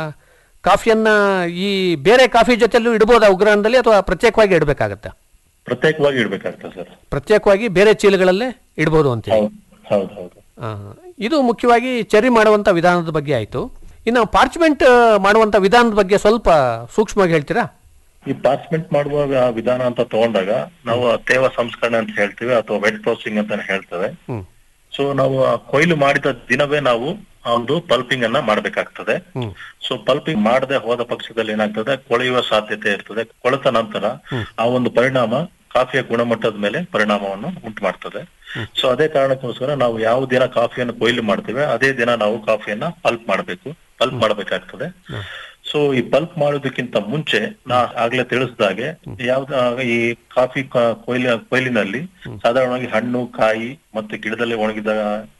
ಕಾಫಿಯನ್ನ ಈ ಬೇರೆ ಕಾಫಿ ಜೊತೆಲೂ ಇಡ್ಬೋದಾ ಉಗ್ರಾಣದಲ್ಲಿ ಅಥವಾ ಪ್ರತ್ಯೇಕವಾಗಿ ಇಡಬೇಕಾಗತ್ತಾ ಪ್ರತ್ಯೇಕವಾಗಿ ಇಡ್ಬೇಕಾಗ್ತದೆ ಸರ್ ಪ್ರತ್ಯೇಕವಾಗಿ ಬೇರೆ ಚೀಲಗಳಲ್ಲೇ ಇಡ್ಬೋದು ಅಂತೇಳಿ ಹೌದು ಹೌದು ಹೌದು ಆ, ಇದು ಮುಖ್ಯವಾಗಿ ಚರಿ ಮಾಡುವಂತ ವಿಧಾನದ ಬಗ್ಗೆ ಆಯ್ತು ಇನ್ನು ಪಾರ್ಚ್ಮೆಂಟ್ ಮಾಡುವಂತ ವಿಧಾನದ ಬಗ್ಗೆ ಸ್ವಲ್ಪ ಸೂಕ್ಷ್ಮವಾಗಿ ಹೇಳ್ತೀರಾ ಈ ಪಾರ್ಚ್ಮೆಂಟ್ ಮಾಡುವ ವ- ವಿಧಾನ ಅಂತ ತಗೊಂಡಾಗ ನಾವು ಆ ತೇವ ಸಂಸ್ಕರಣೆ ಅಂತ ಹೇಳ್ತೀವಿ ಅಥವಾ ವೆಟ್ ಪ್ರೊಸೆಸಿಂಗ್ ಅಂತಾನೆ ಹೇಳ್ತೇವೆ ಹ್ಮ್ ಸೊ ನಾವು ಆ ಕೊಯ್ಲು ಮಾಡಿದ ದಿನವೇ ನಾವು ಆ ಒಂದು ಪಲ್ಪಿಂಗ್ ಅನ್ನ ಮಾಡ್ಬೇಕಾಗ್ತದೆ ಹ್ಮ್. ಸೊ ಪಲ್ಪಿಂಗ್ ಮಾಡದೆ ಹೋದ ಪಕ್ಷದಲ್ಲಿ ಏನಾಗ್ತದೆ ಕೊಳೆಯುವ ಸಾಧ್ಯತೆ ಇರ್ತದೆ ಕೊಳೆತ ನಂತರ ಆ ಒಂದು ಪರಿಣಾಮ ಕಾಫಿಯ ಗುಣಮಟ್ಟದ ಮೇಲೆ ಪರಿಣಾಮವನ್ನು ಉಂಟು ಮಾಡ್ತದೆ ಸೊ ಅದೇ ಕಾರಣಕ್ಕೋಸ್ಕರ ನಾವು ಯಾವ ದಿನ ಕಾಫಿಯನ್ನು ಕೊಯ್ಲು ಮಾಡ್ತೇವೆ ಅದೇ ದಿನ ನಾವು ಕಾಫಿಯನ್ನ ಪಲ್ಪ್ ಮಾಡಬೇಕು ಪಲ್ಪ್ ಮಾಡಬೇಕಾಗ್ತದೆ ಸೊ ಈ ಪಲ್ಪ್ ಮಾಡೋದಕ್ಕಿಂತ ಮುಂಚೆ ನಾ ಆಗ್ಲೇ ತಿಳಿಸಿದಾಗೆ ಯಾವ್ದ ಈ ಕಾಫಿ ಕ- ಕೊಯ್ಲಿ ಕೊಯ್ಲಿನಲ್ಲಿ ಸಾಧಾರಣವಾಗಿ ಹಣ್ಣು ಕಾಯಿ ಮತ್ತೆ ಗಿಡದಲ್ಲಿ ಒಣಗಿದ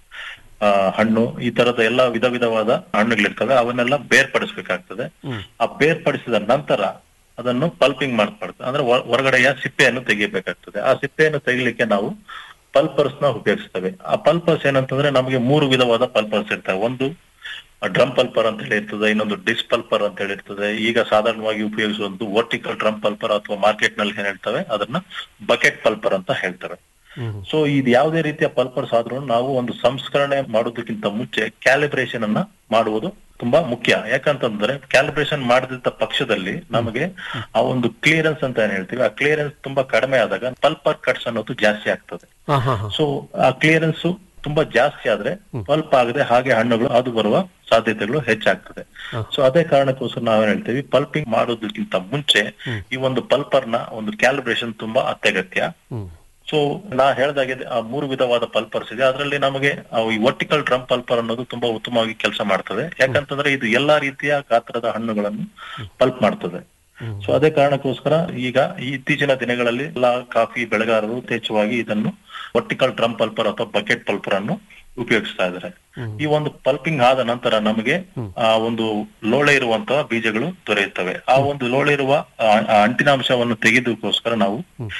ಆ, ಹಣ್ಣು ಈ ತರದ ಎಲ್ಲಾ ವಿಧ ವಿಧವಾದ ಹಣ್ಣುಗಳಿರ್ತವೆ ಅವನ್ನೆಲ್ಲ ಬೇರ್ಪಡಿಸ್ಬೇಕಾಗ್ತದೆ ಆ ಬೇರ್ಪಡಿಸಿದ ನಂತರ ಅದನ್ನು ಪಲ್ಪಿಂಗ್ ಮಾಡ್ಬಾರ್ದು ಅಂದ್ರೆ ಹೊ- ಹೊರಗಡೆಯ ಸಿಪ್ಪೆಯನ್ನು ತೆಗಿಬೇಕಾಗ್ತದೆ ಆ ಸಿಪ್ಪೆಯನ್ನು ತೆಗಿಲಿಕ್ಕೆ ನಾವು ಪಲ್ಪರ್ಸ್ ನ ಉಪಯೋಗಿಸ್ತೇವೆ ಆ ಪಲ್ಪರ್ಸ್ ಏನಂತಂದ್ರೆ ನಮಗೆ ಮೂರು ವಿಧವಾದ ಪಲ್ಪರ್ಸ್ ಇರ್ತವೆ ಒಂದು ಡ್ರಮ್ ಪಲ್ಪರ್ ಅಂತ ಹೇಳಿ ಇರ್ತದೆ ಇನ್ನೊಂದು ಡಿಸ್ ಪಲ್ಪರ್ ಅಂತ ಹೇಳಿ ಇರ್ತದೆ ಈಗ ಸಾಧಾರಣವಾಗಿ ಉಪಯೋಗಿಸುವಂತ ವರ್ಟಿಕಲ್ ಡ್ರಮ್ ಪಲ್ಪರ್ ಅಥವಾ ಮಾರ್ಕೆಟ್ ನಲ್ಲಿ ಏನ್ ಹೇಳ್ತವೆ ಅದನ್ನ ಬಕೆಟ್ ಪಲ್ಪರ್ ಅಂತ ಹೇಳ್ತವೆ ಸೊ ಇದು ಯಾವುದೇ ರೀತಿಯ ಪಲ್ಪರ್ಸ್ ಆದ್ರೂ ನಾವು ಒಂದು ಸಂಸ್ಕರಣೆ ಮಾಡೋದಕ್ಕಿಂತ ಮುಂಚೆ ಕ್ಯಾಲಿಬ್ರೇಷನ್ ಅನ್ನ ಮಾಡುವುದು ತುಂಬಾ ಮುಖ್ಯ ಯಾಕಂತಂದ್ರೆ ಕ್ಯಾಲಿಬ್ರೇಷನ್ ಮಾಡದಿದ್ದ ಪಕ್ಷದಲ್ಲಿ ನಮಗೆ ಆ ಒಂದು ಕ್ಲಿಯರೆನ್ಸ್ ಅಂತ ಏನ್ ಹೇಳ್ತೀವಿ ಆ ಕ್ಲಿಯರೆನ್ಸ್ ತುಂಬಾ ಕಡಿಮೆ ಆದಾಗ ಪಲ್ಪರ್ ಕಟ್ಸ್ ಅನ್ನೋದು ಜಾಸ್ತಿ ಆಗ್ತದೆ ಹಾ ಹಾ ಹಾ ಸೊ ಆ ಕ್ಲಿಯರೆನ್ಸ್ ತುಂಬಾ ಜಾಸ್ತಿ ಆದ್ರೆ ಪಲ್ಪ್ ಆಗದೆ ಹಾಗೆ ಹಣ್ಣುಗಳು ಅದು ಬರುವ ಸಾಧ್ಯತೆಗಳು ಹೆಚ್ಚಾಗ್ತದೆ ಸೊ ಅದೇ ಕಾರಣಕ್ಕೋಸ್ಕರ ನಾವೇನ್ ಹೇಳ್ತೀವಿ ಪಲ್ಪಿಂಗ್ ಮಾಡೋದಕ್ಕಿಂತ ಮುಂಚೆ ಈ ಒಂದು ಪಲ್ಪರ್ ನ ಒಂದು ಕ್ಯಾಲಿಬ್ರೇಷನ್ ತುಂಬಾ ಅತ್ಯಗತ್ಯ ಸೊ ನಾ ಹೇಳ್ದಾಗೆ ಆ ಮೂರು ವಿಧವಾದ ಪಲ್ಪರ್ಸ್ ಇದೆ ಅದರಲ್ಲಿ ನಮಗೆ ಆ ಈ ವರ್ಟಿಕಲ್ ಡ್ರಮ್ ಪಲ್ಪರ್ ಅನ್ನೋದು ತುಂಬಾ ಉತ್ತಮವಾಗಿ ಕೆಲಸ ಮಾಡ್ತದೆ ಯಾಕಂತಂದ್ರೆ ಇದು ಎಲ್ಲಾ ರೀತಿಯ ಗಾತ್ರದ ಹಣ್ಣುಗಳನ್ನು ಪಲ್ಪ್ ಮಾಡ್ತದೆ ಸೊ ಅದೇ ಕಾರಣಕ್ಕೋಸ್ಕರ ಈಗ ಈ ಇತ್ತೀಚಿನ ದಿನಗಳಲ್ಲಿ ಎಲ್ಲಾ ಕಾಫಿ ಬೆಳೆಗಾರರು ಯಥೇಚ್ಛವಾಗಿ ಇದನ್ನು ವರ್ಟಿಕಲ್ ಡ್ರಮ್ ಪಲ್ಪರ್ ಅಥವಾ ಬಕೆಟ್ ಪಲ್ಪರ್ ಅನ್ನು ಉಪಯೋಗಿಸ್ತಾ ಇದ್ದಾರೆ ಈ ಒಂದು ಪಲ್ಪಿಂಗ್ ಆದ ನಂತರ ನಮಗೆ ಆ ಒಂದು ಲೋಳೆ ಇರುವಂತಹ ಬೀಜಗಳು ದೊರೆಯುತ್ತವೆ ಆ ಒಂದು ಲೋಳೆ ಇರುವ ಆ ಆ ಅಂಟಿನಾಂಶವನ್ನು ತೆಗೆದಕ್ಕೋಸ್ಕರ ನಾವು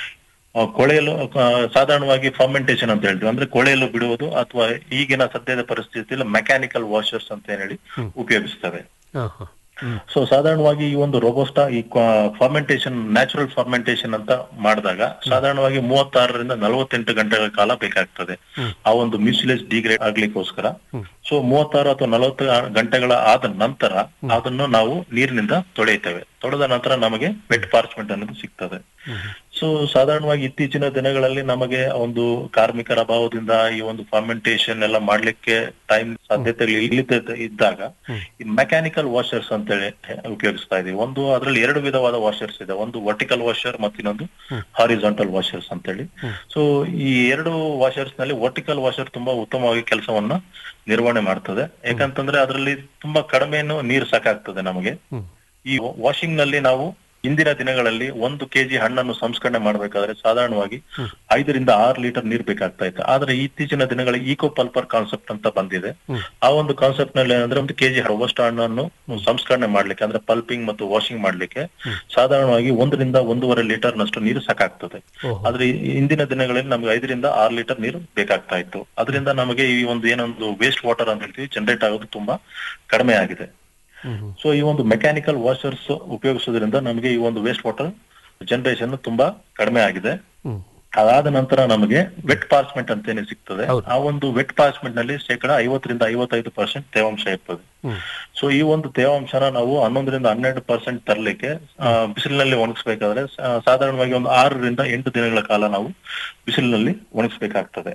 ಆ, ಕೊಳೆಯಲು ಆ, ಸಾಧಾರಣವಾಗಿ ಫರ್ಮೆಂಟೇಶನ್ ಅಂತ ಹೇಳ್ತೀವಿ ಅಂದ್ರೆ ಕೊಳೆಯಲು ಬಿಡುವುದು ಅಥವಾ ಈಗಿನ ಸದ್ಯದ ಪರಿಸ್ಥಿತಿಯಲ್ಲಿ ಮೆಕ್ಯಾನಿಕಲ್ ವಾಷರ್ಸ್ ಅಂತ ಏನ್ ಹೇಳಿ ಉಪಯೋಗಿಸ್ತವೆ ಹಾ ಹಾ ಸೊ ಸಾಧಾರಣವಾಗಿ ಈ ಒಂದು ರೋಬೋಸ್ಟಾ ಈ ಫರ್ಮೆಂಟೇಶನ್ ನ್ಯಾಚುರಲ್ ಫರ್ಮೆಂಟೇಶನ್ ಅಂತ ಮಾಡಿದಾಗ ಸಾಧಾರಣವಾಗಿ ಮೂವತ್ತಾರರಿಂದ ನಲವತ್ತೆಂಟು ಗಂಟೆಗಳ ಕಾಲ ಬೇಕಾಗ್ತದೆ ಆ ಒಂದು ಮ್ಯೂಸಿಲೇಸ್ ಡಿಗ್ರೇಡ್ ಆಗ್ಲಿಕ್ಕೋಸ್ಕರ ಸೊ ಮೂವತ್ತಾರು ಅಥವಾ ನಲವತ್ತು ಗಂಟೆಗಳ ಆದ ನಂತರ ಅದನ್ನು ನಾವು ನೀರಿನಿಂದ ತೊಳೆಯುತ್ತೇವೆ ತೊಳೆದ ನಂತರ ನಮಗೆ ವೆಟ್ ಪಾರ್ಚ್ಮೆಂಟ್ ಅನ್ನೋದು ಸಿಗ್ತದೆ ಸೊ ಸಾಧಾರಣವಾಗಿ ಇತ್ತೀಚಿನ ದಿನಗಳಲ್ಲಿ ನಮಗೆ ಒಂದು ಕಾರ್ಮಿಕರ ಅಭಾವದಿಂದ ಈ ಒಂದು ಫರ್ಮೆಂಟೇಶನ್ ಎಲ್ಲ ಮಾಡ್ಲಿಕ್ಕೆ ಟೈಮ್ ಸಾಧ್ಯತೆಗಳು ಇಲ್ಲದೆ ಇದ್ದಾಗ ಈ ಮೆಕ್ಯಾನಿಕಲ್ ವಾಷರ್ಸ್ ಅಂತೇಳಿ ಉಪಯೋಗಿಸ್ತಾ ಇದೀವಿ ಒಂದು ಅದರಲ್ಲಿ ಎರಡು ವಿಧವಾದ ವಾಷರ್ಸ್ ಇದೆ ಒಂದು ವರ್ಟಿಕಲ್ ವಾಷರ್ ಮತ್ತು ಇನ್ನೊಂದು ಹಾರಿಜಾಂಟಲ್ ವಾಷರ್ಸ್ ಅಂತೇಳಿ ಸೊ ಈ ಎರಡು ವಾಷರ್ಸ್ ನಲ್ಲಿ ವರ್ಟಿಕಲ್ ವಾಷರ್ ತುಂಬಾ ಉತ್ತಮವಾಗಿ ಕೆಲಸವನ್ನ ನಿರ್ವಹಣೆ ಮಾಡ್ತದೆ ಯಾಕಂತಂದ್ರೆ ಅದರಲ್ಲಿ ತುಂಬಾ ಕಡಿಮೆನು ನೀರು ಸಾಕಾಗ್ತದೆ ನಮಗೆ ಈ ವಾಷಿಂಗ್ ನಲ್ಲಿ ನಾವು ಇಂದಿನ ದಿನಗಳಲ್ಲಿ ಒಂದು ಕೆಜಿ ಹಣ್ಣನ್ನು ಸಂಸ್ಕರಣೆ ಮಾಡಬೇಕಾದ್ರೆ ಸಾಧಾರಣವಾಗಿ ಐದರಿಂದ ಆರು ಲೀಟರ್ ನೀರ್ ಬೇಕಾಗ್ತಾ ಇತ್ತು ಆದ್ರೆ ಇತ್ತೀಚಿನ ದಿನಗಳಲ್ಲಿ ಈಕೋ ಪಲ್ಪರ್ ಕಾನ್ಸೆಪ್ಟ್ ಅಂತ ಬಂದಿದೆ ಆ ಒಂದು ಕಾನ್ಸೆಪ್ಟ್ ನಲ್ಲಿ ಏನಂದ್ರೆ ಒಂದು ಕೆಜಿ ರೋಬಸ್ಟ್ ಹಣ್ಣನ್ನು ಸಂಸ್ಕರಣೆ ಮಾಡ್ಲಿಕ್ಕೆ ಅಂದ್ರೆ ಪಲ್ಪಿಂಗ್ ಮತ್ತು ವಾಷಿಂಗ್ ಮಾಡ್ಲಿಕ್ಕೆ ಸಾಧಾರಣವಾಗಿ ಒಂದರಿಂದ ಒಂದೂವರೆ ಲೀಟರ್ ನಷ್ಟು ನೀರು ಸಾಕಾಗ್ತದೆ ಆದ್ರೆ ಈ- ಇಂದಿನ ದಿನಗಳಲ್ಲಿ ನಮ್ಗೆ ಐದರಿಂದ ಆರು ಲೀಟರ್ ನೀರು ಬೇಕಾಗ್ತಾ ಇತ್ತು ಅದರಿಂದ ನಮಗೆ ಈ ಒಂದು ಏನೊಂದು ವೇಸ್ಟ್ ವಾಟರ್ ಅಂತ ಹೇಳ್ತೀವಿ ಜನರೇಟ್ ಆಗೋದು ತುಂಬಾ ಕಡಿಮೆ ಆಗಿದೆ ಸೊ ಈ ಒಂದು ಮೆಕ್ಯಾನಿಕಲ್ ವಾಷರ್ಸ್ ಉಪಯೋಗಿಸೋದ್ರಿಂದ ನಮಗೆ ಈ ಒಂದು ವೇಸ್ಟ್ ವಾಟರ್ ಜನರೇಷನ್ ತುಂಬಾ ಕಡಿಮೆ ಆಗಿದೆ ಅದಾದ ನಂತರ ನಮಗೆ ವೆಟ್ ಪಾರ್ಚ್ಮೆಂಟ್ ಅಂತೇನೆ ಸಿಗ್ತದೆ ಆ ಒಂದು ವೆಟ್ ಪಾರ್ಚ್ಮೆಂಟ್ ನಲ್ಲಿ ಶೇಕಡ ಐವತ್ತರಿಂದ ಐವತ್ತೈದು ಪರ್ಸೆಂಟ್ ತೇವಾಂಶ ಇರ್ತದೆ ಸೊ ಈ ಒಂದು ತೇವಾಂಶನ ನಾವು ಹನ್ನೊಂದರಿಂದ ಹನ್ನೆರಡು ಪರ್ಸೆಂಟ್ ತರಲಿಕ್ಕೆ ಬಿಸಿಲಿನಲ್ಲಿ ಒಣಗಿಸ್ಬೇಕಾದ್ರೆ ಸಾ- ಸಾಧಾರಣವಾಗಿ ಒಂದು ಆರರಿಂದ ಎಂಟು ದಿನಗಳ ಕಾಲ ನಾವು ಬಿಸಿಲಿನಲ್ಲಿ ಒಣಗಿಸ್ಬೇಕಾಗ್ತದೆ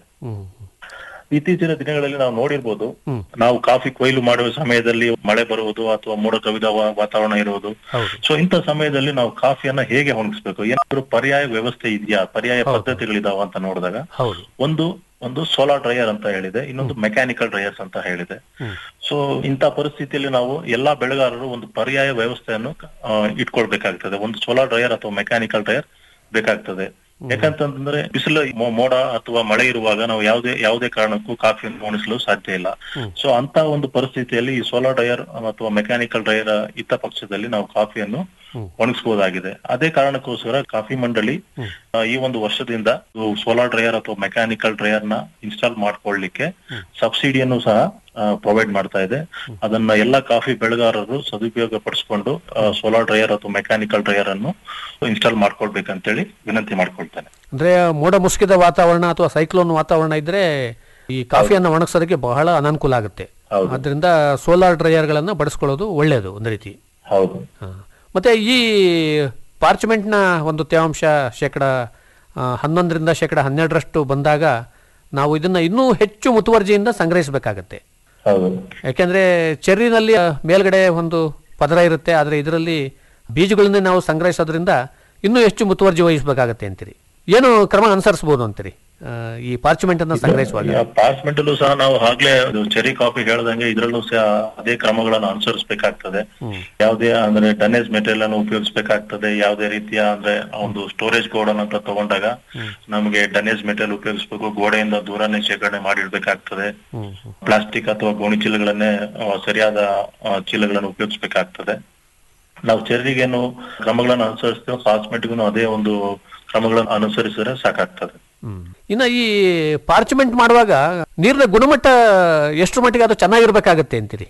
ಇತ್ತೀಚಿನ ದಿನಗಳಲ್ಲಿ ನಾವು ನೋಡಿರ್ಬೋದು ನಾವು ಕಾಫಿ ಕೊಯ್ಲು ಮಾಡುವ ಸಮಯದಲ್ಲಿ ಮಳೆ ಬರುವುದು ಅಥವಾ ಮೋಡ ಕವಿದ ವಾ- ವಾತಾವರಣ ಇರುವುದು ಸೊ ಇಂಥ ಸಮಯದಲ್ಲಿ ನಾವು ಕಾಫಿಯನ್ನ ಹೇಗೆ ಒಣಗಿಸ್ಬೇಕು ಏನಾದ್ರು ಪರ್ಯಾಯ ವ್ಯವಸ್ಥೆ ಇದೆಯಾ ಪರ್ಯಾಯ ಪದ್ಧತಿಗಳಿದಾವ ಅಂತ ನೋಡಿದಾಗ ಹೌದು ಒಂದು ಒಂದು ಸೋಲಾರ್ ಡ್ರೈಯರ್ ಅಂತ ಹೇಳಿದೆ ಇನ್ನೊಂದು ಮೆಕ್ಯಾನಿಕಲ್ ಡ್ರೈಯರ್ಸ್ ಅಂತ ಹೇಳಿದೆ ಸೊ ಇಂಥ ಪರಿಸ್ಥಿತಿಯಲ್ಲಿ ನಾವು ಎಲ್ಲಾ ಬೆಳೆಗಾರರು ಒಂದು ಪರ್ಯಾಯ ವ್ಯವಸ್ಥೆಯನ್ನು ಆ, ಇಟ್ಕೊಳ್ಬೇಕಾಗ್ತದೆ ಒಂದು ಸೋಲಾರ್ ಡ್ರೈಯರ್ ಅಥವಾ ಮೆಕ್ಯಾನಿಕಲ್ ಡ್ರೈಯರ್ ಬೇಕಾಗ್ತದೆ ಯಾಕಂತಂದ್ರೆ ಬಿಸಿಲು ಮೋ- ಮೋಡ ಅಥವಾ ಮಳೆ ಇರುವಾಗ ನಾವು ಯಾವುದೇ ಯಾವುದೇ ಕಾರಣಕ್ಕೂ ಕಾಫಿಯನ್ನು ಒಣಗಿಸಲು ಸಾಧ್ಯ ಇಲ್ಲ ಸೊ ಅಂತ ಒಂದು ಪರಿಸ್ಥಿತಿಯಲ್ಲಿ ಈ ಸೋಲಾರ್ ಡ್ರೈಯರ್ ಅಥವಾ ಮೆಕ್ಯಾನಿಕಲ್ ಡ್ರೈಯರ್ ಇದ್ದ ಪಕ್ಷದಲ್ಲಿ ನಾವು ಕಾಫಿಯನ್ನು ಒಣಗಿಸಬಹುದಾಗಿದೆ ಅದೇ ಕಾರಣಕ್ಕೋಸ್ಕರ ಕಾಫಿ ಮಂಡಳಿ ಆ, ಈ ಒಂದು ವರ್ಷದಿಂದ ಸೋಲಾರ್ ಡ್ರೈಯರ್ ಅಥವಾ ಮೆಕ್ಯಾನಿಕಲ್ ಡ್ರೈಯರ್ ನ ಇನ್ಸ್ಟಾಲ್ ಮಾಡ್ಕೊಳ್ಳಿಕ್ಕೆ ಸಬ್ಸಿಡಿಯನ್ನು ಸಹ ಪ್ರೊವೈಡ್ ಮಾಡ್ತಾ ಇದೆ ಅದನ್ನ ಎಲ್ಲ ಕಾಫಿ ಬೆಳೆಗಾರರು ಸದುಪಯೋಗ ಪಡಿಸ್ಕೊಂಡು ಸೋಲಾರ್ ಡ್ರೈಯರ್ ಅಥವಾ ಮೆಕ್ಯಾನಿಕಲ್ ಡ್ರೈಯರ್ ಅನ್ನು ಇನ್ಸ್ಟಾಲ್ ಮಾಡ್ಕೊಳ್ಬೇಕಂತೇಳಿ ವಿನಂತಿ ಮಾಡ್ಕೊಳ್ತೇನೆ ಅಂದ್ರೆ ಮೋಡ ಮುಸುಕಿದ ವಾತಾವರಣ ಅಥವಾ ಸೈಕ್ಲೋನ್ ವಾತಾವರಣ ಇದ್ರೆ ಈ ಕಾಫಿಯನ್ನು ಒಣಗಿಸೋದಕ್ಕೆ ಬಹಳ ಅನಾನುಕೂಲ ಆಗುತ್ತೆ ಹೌದು. ಅದರಿಂದ ಸೋಲಾರ್ ಡ್ರೈಯರ್ಗಳನ್ನ ಬಳಸ್ಕೊಳ್ಳೋದು ಒಳ್ಳೆಯದು ಒಂದು ರೀತಿ ಹೌದು ಹಾ. ಮತ್ತೆ ಈ ಪಾರ್ಚ್ಮೆಂಟ್ನ ಒಂದು ತೇವಾಂಶ ಶೇಕಡ ಆ, ಹನ್ನೊಂದರಿಂದ ಶೇಕಡ ಹನ್ನೆರಡರಷ್ಟು ಬಂದಾಗ ನಾವು ಇದನ್ನ ಇನ್ನೂ ಹೆಚ್ಚು ಮುತುವರ್ಜಿಯಿಂದ ಸಂಗ್ರಹಿಸಬೇಕಾಗತ್ತೆ ಹೌದು ಯಾಕೆಂದ್ರೆ ಚೆರ್ರಿನಲ್ಲಿ ಆ, ಮೇಲ್ಗಡೆ ಒಂದು ಪದರ ಇರುತ್ತೆ ಆದರೆ ಇದರಲ್ಲಿ ಬೀಜಗಳನ್ನೇ ನಾವು ಸಂಗ್ರಹಿಸೋದ್ರಿಂದ ಇನ್ನೂ ಹೆಚ್ಚು ಮುತುವರ್ಜಿ ವಹಿಸಬೇಕಾಗತ್ತೆ ಅಂತೀರಿ ಏನು ಕ್ರಮ ಅನುಸರಿಸಬಹುದು ಅಂತೀರಿ ಆ, ಈ ಪಾರ್ಚ್ಮೆಂಟ್ ಅನ್ನ ಸಂಗ್ರಹಿಸುವಾಗ ಪಾರ್ಚ್ಮೆಂಟ್ ಅಲ್ಲೂ ಸಹ ನಾವು ಆಗ್ಲೇ ಚೆರಿ ಕಾಫಿ ಹೇಳ್ದಂಗೆ ಇದ್ರಲ್ಲೂ ಸಹ ಅದೇ ಕ್ರಮಗಳನ್ನು ಅನುಸರಿಸಬೇಕಾಗ್ತದೆ ಯಾವುದೇ ಅಂದ್ರೆ ಡನೇಜ್ ಮೆಟೀರಿಯಲ್ ಅನ್ನು ಉಪಯೋಗಿಸಬೇಕಾಗ್ತದೆ ಯಾವುದೇ ರೀತಿಯ ಅಂದ್ರೆ ಒಂದು ಸ್ಟೋರೇಜ್ ಗೋಡನ್ ಅಂತ ತಗೊಂಡಾಗ ನಮಗೆ ಡನೇಜ್ ಮೆಟೀರಿಯಲ್ ಉಪಯೋಗಿಸಬೇಕು ಗೋಡೆಯಿಂದ ದೂರನೇ ಶೇಖರಣೆ ಮಾಡಿಡ್ಬೇಕಾಗ್ತದೆ ಪ್ಲಾಸ್ಟಿಕ್ ಅಥವಾ ಗೋಣಿ ಚೀಲಗಳನ್ನೇ ಆ, ಸರಿಯಾದ ಆ, ಚೀಲಗಳನ್ನು ಉಪಯೋಗಿಸಬೇಕಾಗ್ತದೆ ನಾವು ಚೆರ್ರಿಗೇನು ಕ್ರಮಗಳನ್ನು ಅನುಸರಿಸ್ತೇವೆ ಪಾರ್ಚ್ಮೆಂಟ್ಗೂ ಅದೇ ಒಂದು ಕ್ರಮಗಳನ್ನು ಅನುಸರಿಸಿದ್ರೆ ಸಾಕಾಗ್ತದೆ ಇನ್ನ ಈ ಪಾರ್ಚ್ಮೆಂಟ್ ಮಾಡುವಾಗ ನೀರಿನ ಗುಣಮಟ್ಟ ಎಷ್ಟು ಮಟ್ಟಿಗೆ ಅದು ಚೆನ್ನಾಗಿರ್ಬೇಕಾಗತ್ತೆ ಅಂತೀರಿ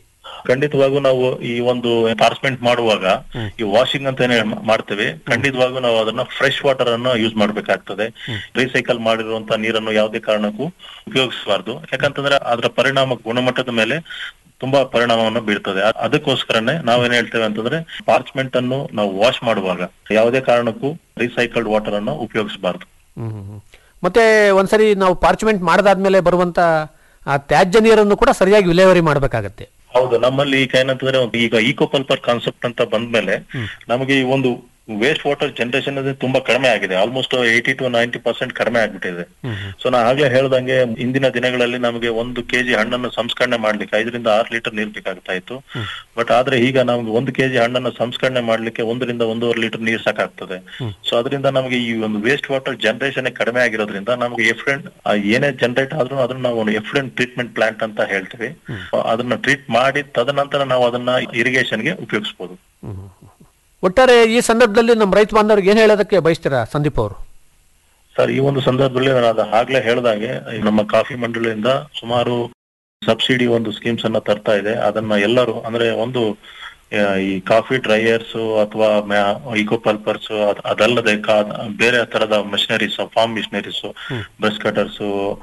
ಖಂಡಿತವಾಗೂ ನಾವು ಈ ಒಂದು ಪಾರ್ಸ್ಮೆಂಟ್ ಮಾಡುವಾಗ ಈ ವಾಷಿಂಗ್ ಅಂತ ಏನ್ ಮಾಡ್ತೇವೆ ಖಂಡಿತವಾಗೂ ನಾವು ಅದನ್ನ ಫ್ರೆಶ್ ವಾಟರ್ ಅನ್ನ ಯೂಸ್ ಮಾಡ್ಬೇಕಾಗ್ತದೆ ರೀಸೈಕಲ್ ಮಾಡಿರುವಂತ ನೀರನ್ನು ಯಾವುದೇ ಕಾರಣಕ್ಕೂ ಉಪಯೋಗಿಸಬಾರ್ದು ಯಾಕಂತಂದ್ರೆ ಅದರ ಪರಿಣಾಮ ಗುಣಮಟ್ಟದ ಮೇಲೆ ತುಂಬಾ ಪರಿಣಾಮವನ್ನು ಬೀಳ್ತದೆ ಅ- ಅದಕ್ಕೋಸ್ಕರನೇ ನಾವೇನ್ ಹೇಳ್ತೇವೆ ಅಂತಂದ್ರೆ ಪಾರ್ಚ್ಮೆಂಟ್ ಅನ್ನು ನಾವು ವಾಶ್ ಮಾಡುವಾಗ ಯಾವುದೇ ಕಾರಣಕ್ಕೂ ರೀಸೈಕಲ್ಡ್ ವಾಟರ್ ಅನ್ನು ಉಪಯೋಗಿಸಬಾರ್ದು ಹ್ಮ್, ಹ್ಮ್, ಹ್ಮ್. ಮತ್ತೆ ಒಂದ್ಸರಿ ನಾವು ಪಾರ್ಚ್ಮೆಂಟ್ ಮಾಡದಾದ್ಮೇಲೆ ಬರುವಂತ ಆ ತ್ಯಾಜ್ಯ ನೀರನ್ನು ಕೂಡ ಸರಿಯಾಗಿ ವಿಲೇವಾರಿ ಮಾಡಬೇಕಾಗತ್ತೆ ಹೌದು ನಮ್ಮಲ್ಲಿ ಈಗ ಏನಂತಂದ್ರೆ ಒಂದು ಈಗ ಈಕೋ ಪಲ್ಪರ್ ಕಾನ್ಸೆಪ್ಟ್ ಅಂತ ಬಂದ್ಮೇಲೆ ನಮಗೆ ಈ ಒಂದು ವೇಸ್ಟ್ ವಾಟರ್ ಜನರೇಷನ್ ತುಂಬಾ ಕಡಿಮೆ ಆಗಿದೆ almost eighty to ninety percent ಕಡಿಮೆ ಆಗ್ಬಿಟ್ಟಿದೆ ಸೊ ನಾ ಆಗ್ಲೇ ಹೇಳ್ದಂಗೆ ಇಂದಿನ ದಿನಗಳಲ್ಲಿ ನಮಗೆ ಒಂದು ಕೆಜಿ ಹಣ್ಣನ್ನು ಸಂಸ್ಕರಣೆ ಮಾಡ್ಲಿಕ್ಕೆ ಐದರಿಂದ ಆರು ಲೀಟರ್ ನೀರ್ ಬೇಕಾಗ್ತಾ ಇತ್ತು ಬಟ್ ಆದ್ರೆ ಈಗ ನಮ್ಗೆ ಒಂದು ಕೆಜಿ ಹಣ್ಣನ್ನು ಸಂಸ್ಕರಣೆ ಮಾಡ್ಲಿಕ್ಕೆ ಒಂದರಿಂದ ಒಂದೂವರೆ ಲೀಟರ್ ನೀರ್ ಸಾಕಾಗ್ತದೆ ಸೊ ಅದರಿಂದ ನಮಗೆ ಈ ಒಂದು ವೇಸ್ಟ್ ವಾಟರ್ ಜನರೇಷನ್ ಕಡಿಮೆ ಆಗಿರೋದ್ರಿಂದ ನಮಗೆ ಎಫ್ಲೆಂಟ್ ಏನೇ ಜನರೇಟ್ ಆದ್ರೂ ಅದನ್ನ ನಾವು ಒಂದು ಎಫ್ಲೆಂಟ್ ಟ್ರೀಟ್ಮೆಂಟ್ ಪ್ಲಾಂಟ್ ಅಂತ ಹೇಳ್ತೀವಿ ಅದನ್ನ ಟ್ರೀಟ್ ಮಾಡಿ ತದನಂತರ ನಾವು ಅದನ್ನ ಇರಿಗೇಷನ್ಗೆ ಉಪಯೋಗಿಸಬಹುದು ಒಟ್ಟಾರೆ ಈ ಸಂದರ್ಭದಲ್ಲಿ ನಮ್ಮ ರೈತ ಬಾಂಧವರಿಗೆ ಏನ್ ಹೇಳೋದಕ್ಕೆ ಬಯಸ್ತೀರಾ ಸಂದೀಪ್ ಅವರು ಸರ್ ಈ ಒಂದು ಸಂದರ್ಭದಲ್ಲಿ ನಾನು ಅದು ಆಗ್ಲೇ ಹೇಳ್ದಾಗೆ ಈ ನಮ್ಮ ಕಾಫಿ ಮಂಡಳಿಯಿಂದ ಸುಮಾರು ಸಬ್ಸಿಡಿ ಒಂದು ಸ್ಕೀಮ್ಸ್ ಅನ್ನ ತರ್ತಾ ಇದೆ ಅದನ್ನ ಎಲ್ಲರೂ ಅಂದ್ರೆ ಒಂದು ಆ, ಈ ಕಾಫಿ ಡ್ರೈಯರ್ಸ್ ಅಥವಾ ಇಕೋ ಪಲ್ಪರ್ಸ್ ಅದಲ್ಲದೆ ಕಾ- ಬೇರೆ ತರದ machineries farm machineries brush cutters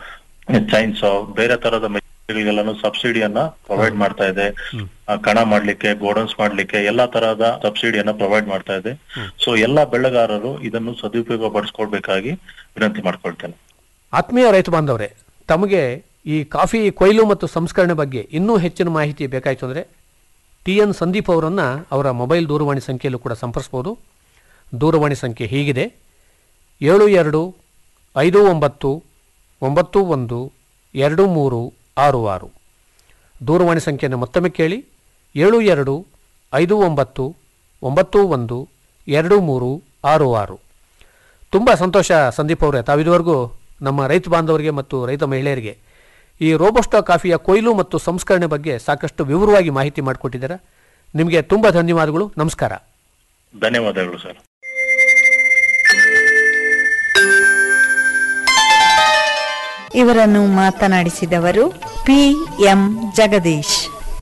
chains ಬೇರೆ ತರದ ಗಳಿಗೆಲ್ಲಾನು ಸಬ್ಸಿಡಿಯನ್ನ ಪ್ರೊವೈಡ್ ಮಾಡ್ತಾ ಇದೆ ಆ, ಕಣ ಮಾಡ್ಲಿಕ್ಕೆ ಗೋಡನ್ಸ್ ಮಾಡ್ಲಿಕ್ಕೆ ಎಲ್ಲಾ ತರಹದ ಸಬ್ಸಿಡಿಯನ್ನ ಪ್ರೊವೈಡ್ ಮಾಡ್ತಾ ಇದೆ ಸೊ ಎಲ್ಲಾ ಬೆಳೆಗಾರರು ಇದನ್ನು ಸದುಪಯೋಗ ಪಡಿಸ್ಕೊಳ್ಬೇಕಾಗಿ ವಿನಂತಿ ಮಾಡ್ಕೊಳ್ತೇನೆ ಆತ್ಮೀಯ ರೈತ ಬಾಂಧವರೇ ತಮಗೆ ಈ ಕಾಫಿ ಕೊಯ್ಲು ಮತ್ತು ಸಂಸ್ಕರಣೆ ಬಗ್ಗೆ ಇನ್ನೂ ಹೆಚ್ಚಿನ ಮಾಹಿತಿ ಬೇಕಾಯಿತು ಅಂದರೆ ಟಿ ಎನ್ ಸಂದೀಪ್ ಅವರನ್ನು ಅವರ ಮೊಬೈಲ್ ದೂರವಾಣಿ ಸಂಖ್ಯೆಯಲ್ಲೂ ಕೂಡ ಸಂಪರ್ಸ್ಬೋದು ದೂರವಾಣಿ ಸಂಖ್ಯೆ ಹೀಗಿದೆ ಏಳು ಎರಡು ಐದು ಒಂಬತ್ತು ಒಂಬತ್ತು ಒಂದು ಎರಡು ಮೂರು ಆರು ಆರು ದೂರವಾಣಿ ಸಂಖ್ಯೆಯನ್ನು ಮತ್ತೊಮ್ಮೆ ಕೇಳಿ ಏಳು ಎರಡು ಐದು ಒಂಬತ್ತು ಒಂಬತ್ತು ಒಂದು ಎರಡು ಮೂರು ಆರು ಆರು ತುಂಬ ಸಂತೋಷ ಸಂದೀಪ್ ಅವರೇ ತಾವಿದುವರೆಗೂ ನಮ್ಮ ರೈತ ಬಾಂಧವರಿಗೆ ಮತ್ತು ರೈತ ಮಹಿಳೆಯರಿಗೆ ಈ ರೋಬೋಸ್ಟಾ ಕಾಫಿಯ ಕೊಯ್ಲು ಮತ್ತು ಸಂಸ್ಕರಣೆ ಬಗ್ಗೆ ಸಾಕಷ್ಟು ವಿವರವಾಗಿ ಮಾಹಿತಿ ಮಾಡಿಕೊಟ್ಟಿದ್ದೀರಾ ನಿಮಗೆ ತುಂಬ ಧನ್ಯವಾದಗಳು ನಮಸ್ಕಾರ ಧನ್ಯವಾದಗಳು ಸರ್ ಇವರನ್ನು ಮಾತನಾಡಿಸಿದವರು ಪಿ ಎಂ ಜಗದೀಶ್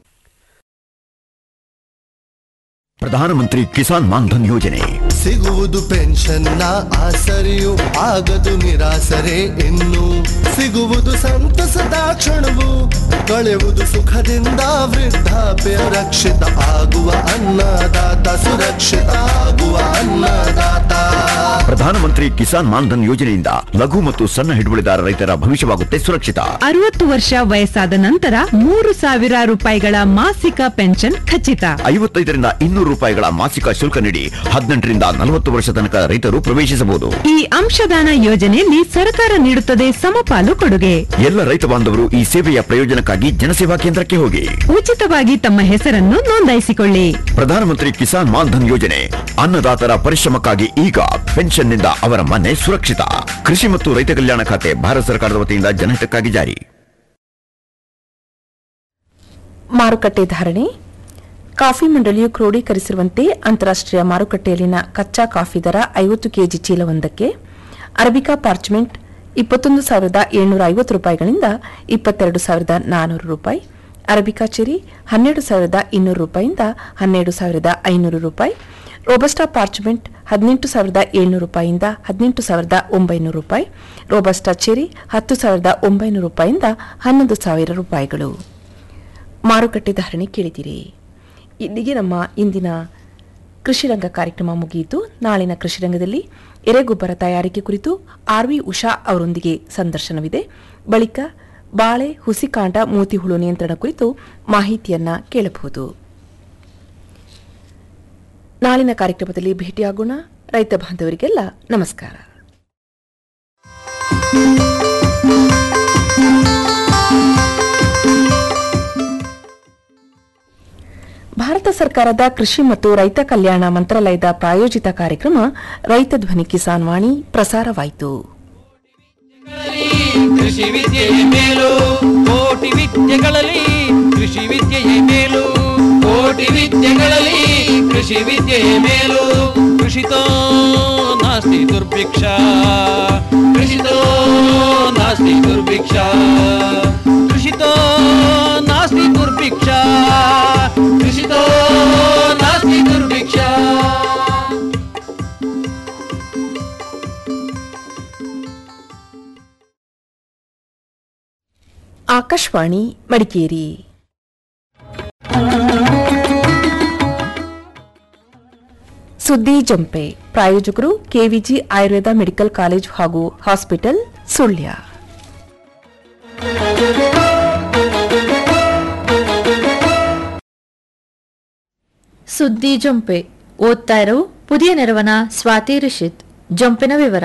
ಪ್ರಧಾನಮಂತ್ರಿ ಕಿಸಾನ್ ಮಾನ್ಧನ್ ಯೋಜನೆ ಸಿಗುವುದು ಪೆನ್ಷನ್ನ ಆಸರೆಯು ಆಗದು ನಿರಾಸರೆ ಇನ್ನು ಸಿಗುವುದು ಸಂತಸದ ಕ್ಷಣವು ಕಳೆಯುವುದು ಸುಖದಿಂದ ವೃದ್ಧಾಪ್ಯ ರಕ್ಷಿತ ಆಗುವ ಅನ್ನದಾತ ಸುರಕ್ಷಿತ ಆಗುವ ಅನ್ನದಾತ ಪ್ರಧಾನಮಂತ್ರಿ ಕಿಸಾನ್ ಮಾನ್ಧನ್ ಯೋಜನೆಯಿಂದ ಲಘು ಮತ್ತು ಸಣ್ಣ ಹಿಡುವಳಿದಾರ ರೈತರ ಭವಿಷ್ಯವಾಗುತ್ತೆ ಸುರಕ್ಷಿತ ಅರವತ್ತು ವರ್ಷ ವಯಸ್ಸಾದ ನಂತರ ಮೂರು ಸಾವಿರ ರೂಪಾಯಿಗಳ ಮಾಸಿಕ ಪೆನ್ಷನ್ ಖಚಿತ ಐವತ್ತೈದರಿಂದ ಇನ್ನೂರು ರೂಪಾಯಿಗಳ ಮಾಸಿಕ ಶುಲ್ಕ ನೀಡಿ ಹದಿನೆಂಟರಿಂದ ನಲವತ್ತು ವರ್ಷ ತನಕ ರೈತರು ಪ್ರವೇಶಿಸಬಹುದು ಈ ಅಂಶದಾನ ಯೋಜನೆಯಲ್ಲಿ ಸರ್ಕಾರ ನೀಡುತ್ತದೆ ಸಮಪಾಲು ಕೊಡುಗೆ ಎಲ್ಲ ರೈತ ಬಾಂಧವರು ಈ ಸೇವೆಯ ಪ್ರಯೋಜನಕ್ಕಾಗಿ ಜನಸೇವಾ ಕೇಂದ್ರಕ್ಕೆ ಹೋಗಿ ಉಚಿತವಾಗಿ ತಮ್ಮ ಹೆಸರನ್ನು ನೋಂದಾಯಿಸಿಕೊಳ್ಳಿ ಪ್ರಧಾನಮಂತ್ರಿ ಕಿಸಾನ್ ಮಾನ್ಧನ್ ಯೋಜನೆ ಅನ್ನದಾತರ ಪರಿಶ್ರಮಕ್ಕಾಗಿ ಈಗ ಪೆನ್ಷನ್ನಿಂದ ಅವರ ಮನೆ ಸುರಕ್ಷಿತ ಕೃಷಿ ಮತ್ತು ರೈತ ಕಲ್ಯಾಣ ಖಾತೆ ಭಾರತ ಸರ್ಕಾರದ ವತಿಯಿಂದ ಜನಹಿತಕ್ಕಾಗಿ ಜಾರಿ ಮಾರುಕಟ್ಟೆ ಧಾರಣೆ ಕಾಫಿ ಮಂಡಳಿಯು ಕ್ರೋಢೀಕರಿಸಿರುವಂತೆ ಅಂತಾರಾಷ್ಟ್ರೀಯ ಮಾರುಕಟ್ಟೆಯಲ್ಲಿನ ಕಚ್ಚಾ ಕಾಫಿ ದರ ಐವತ್ತು ಕೆಜಿ ಚೀಲವೊಂದಕ್ಕೆ ಅರಬಿಕಾ ಪಾರ್ಚ್ಮೆಂಟ್ ಇಪ್ಪತ್ತೊಂದು ಸಾವಿರದ ಏಳ್ನೂರ ಐವತ್ತು ರೂಪಾಯಿಗಳಿಂದ ಇಪ್ಪತ್ತೆರಡು ಸಾವಿರದ ನಾನ್ನೂರು ರೂಪಾಯಿ ಅರಬಿಕಾ ಚೆರಿ ಹನ್ನೆರಡು ಸಾವಿರದ ಇನ್ನೂರು ರೂಪಾಯಿಯಿಂದ ಹನ್ನೆರಡು ಸಾವಿರದ ಐನೂರು ರೂಪಾಯಿ ರೋಬಸ್ಟಾ ಪಾರ್ಚ್ಮೆಂಟ್ ಹದಿನೆಂಟು ಸಾವಿರದ ಏಳ್ನೂರು ರೂಪಾಯಿಯಿಂದ ಹದಿನೆಂಟು ಸಾವಿರದ ಒಂಬೈನೂರು ರೂಪಾಯಿ ರೋಬಸ್ಟಾ ಚೆರಿ ಹತ್ತು ಸಾವಿರದ ಒಂಬೈನೂರು ರೂಪಾಯಿಯಿಂದ ಹನ್ನೊಂದು ಸಾವಿರ ರೂಪಾಯಿಗಳು ಮಾರುಕಟ್ಟೆ ಧಾರಣೆ ಕೇಳಿದಿರಿ ಇಲ್ಲಿಗೆ ನಮ್ಮ ಇಂದಿನ ಕೃಷಿರಂಗ ಕಾರ್ಯಕ್ರಮ ಮುಗಿಯಿತು ನಾಳಿನ ಕೃಷಿರಂಗದಲ್ಲಿ ಎರೆಗೊಬ್ಬರ ತಯಾರಿಕೆ ಕುರಿತು ಆರ್ವಿ ಉಷಾ ಅವರೊಂದಿಗೆ ಸಂದರ್ಶನವಿದೆ ಬಳಿಕ ಬಾಳೆ ಹುಸಿಕಾಂಡ ಮೋತಿಹುಳು ನಿಯಂತ್ರಣ ಕುರಿತು ಮಾಹಿತಿಯನ್ನ ಕೇಳಬಹುದು ನಾಳಿನ ಕಾರ್ಯಕ್ರಮದಲ್ಲಿ ಭೇಟಿಯಾಗೋಣ ರೈತ ಬಾಂಧವರಿಗೆಲ್ಲ ನಮಸ್ಕಾರ ಭಾರತ ಸರ್ಕಾರದ ಕೃಷಿ ಮತ್ತು ರೈತ ಕಲ್ಯಾಣ ಮಂತ್ರಾಲಯದ ಪ್ರಾಯೋಜಿತ ಕಾರ್ಯಕ್ರಮ ರೈತ ಧ್ವನಿ ಕಿಸಾನ್ ವಾಣಿ ಪ್ರಸಾರವಾಯಿತು ಕೃಷಿ ವಿದ್ಯೆಯ ಮೇಲು ಕೋಟಿ ವಿದ್ಯೆಗಳಲ್ಲಿ ಕೃಷಿ ವಿದ್ಯೆಯ ಮೇಲು ಕೋಟಿ ವಿದ್ಯೆಗಳಲ್ಲಿ ಕೃಷಿ ವಿದ್ಯೆಯ ಮೇಲು ಕೃಷಿತೋ ನಾಸ್ತಿ ದುರ್ಭಿಕ್ಷ ಕೃಷಿತೋ ನಾಸ್ತಿ ದುರ್ಭಿಕ್ಷ ಕೃಷಿತೋ ನಾಸ್ತಿ ದುರ್ಭಿಕ್ಷ ಕೃಷಿತೋ ನಾಸ್ತಿ ದುರ್ಭಿಕ್ಷ ಆಕಾಶವಾಣಿ ಮಡಿಕೇರಿ ಸುದ್ದಿ ಜಂಪೆ ಪ್ರಾಯೋಜಕರು ಕೆವಿಜಿ ಆಯುರ್ವೇದ ಮೆಡಿಕಲ್ ಕಾಲೇಜು ಹಾಗೂ ಹಾಸ್ಪಿಟಲ್ ಸುಳ್ಯ ಸುದ್ದಿ ಜೊಂಪೆ ಓದ್ತಾ ಇರೋ ಪುದಿಯ ನೆರವನ ಸ್ವಾತಿ ರಿಷಿತ್ ಜೊಂಪಿನ ವಿವರ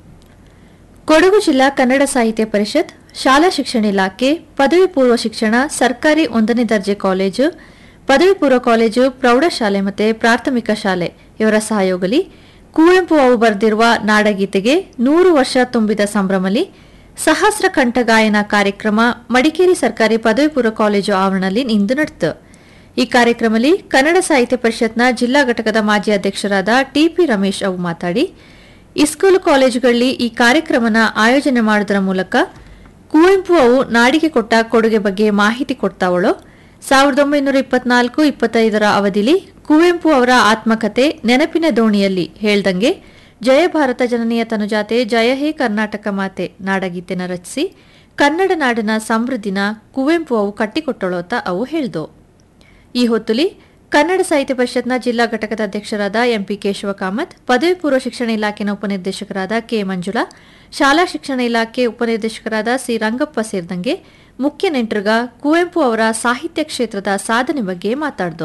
ಕೊಡಗು ಜಿಲ್ಲಾ ಕನ್ನಡ ಸಾಹಿತ್ಯ ಪರಿಷತ್ ಶಾಲಾ ಶಿಕ್ಷಣ ಇಲಾಖೆ ಪದವಿ ಪೂರ್ವ ಶಿಕ್ಷಣ ಸರ್ಕಾರಿ ಒಂದನೇ ದರ್ಜೆ ಕಾಲೇಜು ಪದವಿ ಪೂರ್ವ ಕಾಲೇಜು ಪ್ರೌಢಶಾಲೆ ಮತ್ತು ಪ್ರಾಥಮಿಕ ಶಾಲೆ ಇವರ ಸಹಯೋಗಲಿ ಕುವೆಂಪು ಅವು ಬರೆದಿರುವ ನಾಡಗೀತೆಗೆ ನೂರು ವರ್ಷ ತುಂಬಿದ ಸಂಭ್ರಮಲಿ ಸಹಸ್ರ ಕಂಠ ಗಾಯನ ಕಾರ್ಯಕ್ರಮ ಮಡಿಕೇರಿ ಸರ್ಕಾರಿ ಪದವಿ ಪೂರ್ವ ಕಾಲೇಜು ಆವರಣದಲ್ಲಿ ಇಂದು ನಡೆಯಿತು ಈ ಕಾರ್ಯಕ್ರಮದಲ್ಲಿ ಕನ್ನಡ ಸಾಹಿತ್ಯ ಪರಿಷತ್ನ ಜಿಲ್ಲಾ ಘಟಕದ ಮಾಜಿ ಅಧ್ಯಕ್ಷರಾದ ಟಿಪಿ ರಮೇಶ್ ಅವು ಮಾತಾಡಿ ಇಸ್ಕೂಲು ಕಾಲೇಜುಗಳಲ್ಲಿ ಈ ಕಾರ್ಯಕ್ರಮನ ಆಯೋಜನೆ ಮಾಡುವುದರ ಮೂಲಕ ಕುವೆಂಪು ಅವು ನಾಡಿಗೆ ಕೊಟ್ಟ ಕೊಡುಗೆ ಬಗ್ಗೆ ಮಾಹಿತಿ ಕೊಡ್ತಾವಳು ಸಾವಿರದ ಒಂಬೈನೂರ ಇಪ್ಪತ್ನಾಲ್ಕು ಇಪ್ಪತ್ತೈದರ ಅವಧಿಲಿ ಕುವೆಂಪು ಅವರ ಆತ್ಮಕಥೆ ನೆನಪಿನ ದೋಣಿಯಲ್ಲಿ ಹೇಳ್ದಂಗೆ ಜಯ ಭಾರತ ಜನನೀಯ ತನುಜಾತೆ ಜಯ ಹೇ ಕರ್ನಾಟಕ ಮಾತೆ ನಾಡಗೀತೆನ ರಚಿಸಿ ಕನ್ನಡ ನಾಡಿನ ಸಮೃದ್ಧಿನ ಕುವೆಂಪು ಅವು ಕಟ್ಟಿಕೊಟ್ಟಳೋತ ಅವು ಹೇಳ್ದು ಈ ಹೊತ್ತುಲಿ ಕನ್ನಡ ಸಾಹಿತ್ಯ ಪರಿಷತ್ನ ಜಿಲ್ಲಾ ಘಟಕದ ಅಧ್ಯಕ್ಷರಾದ ಎಂಪಿ ಕೇಶವ ಕಾಮತ್ ಪದವಿ ಪೂರ್ವ ಶಿಕ್ಷಣ ಇಲಾಖೆನ ಉಪನಿರ್ದೇಶಕರಾದ ಕೆ ಮಂಜುಳಾ ಶಾಲಾ ಶಿಕ್ಷಣ ಇಲಾಖೆ ಉಪನಿರ್ದೇಶಕರಾದ ಸಿ ರಂಗಪ್ಪ ಸೇರಿದಂಗೆ ಮುಖ್ಯ ನೆಂಟರುಗ ಕುವೆಂಪು ಅವರ ಸಾಹಿತ್ಯ ಕ್ಷೇತ್ರದ ಸಾಧನೆ ಬಗ್ಗೆ ಮಾತಾಡ್ದು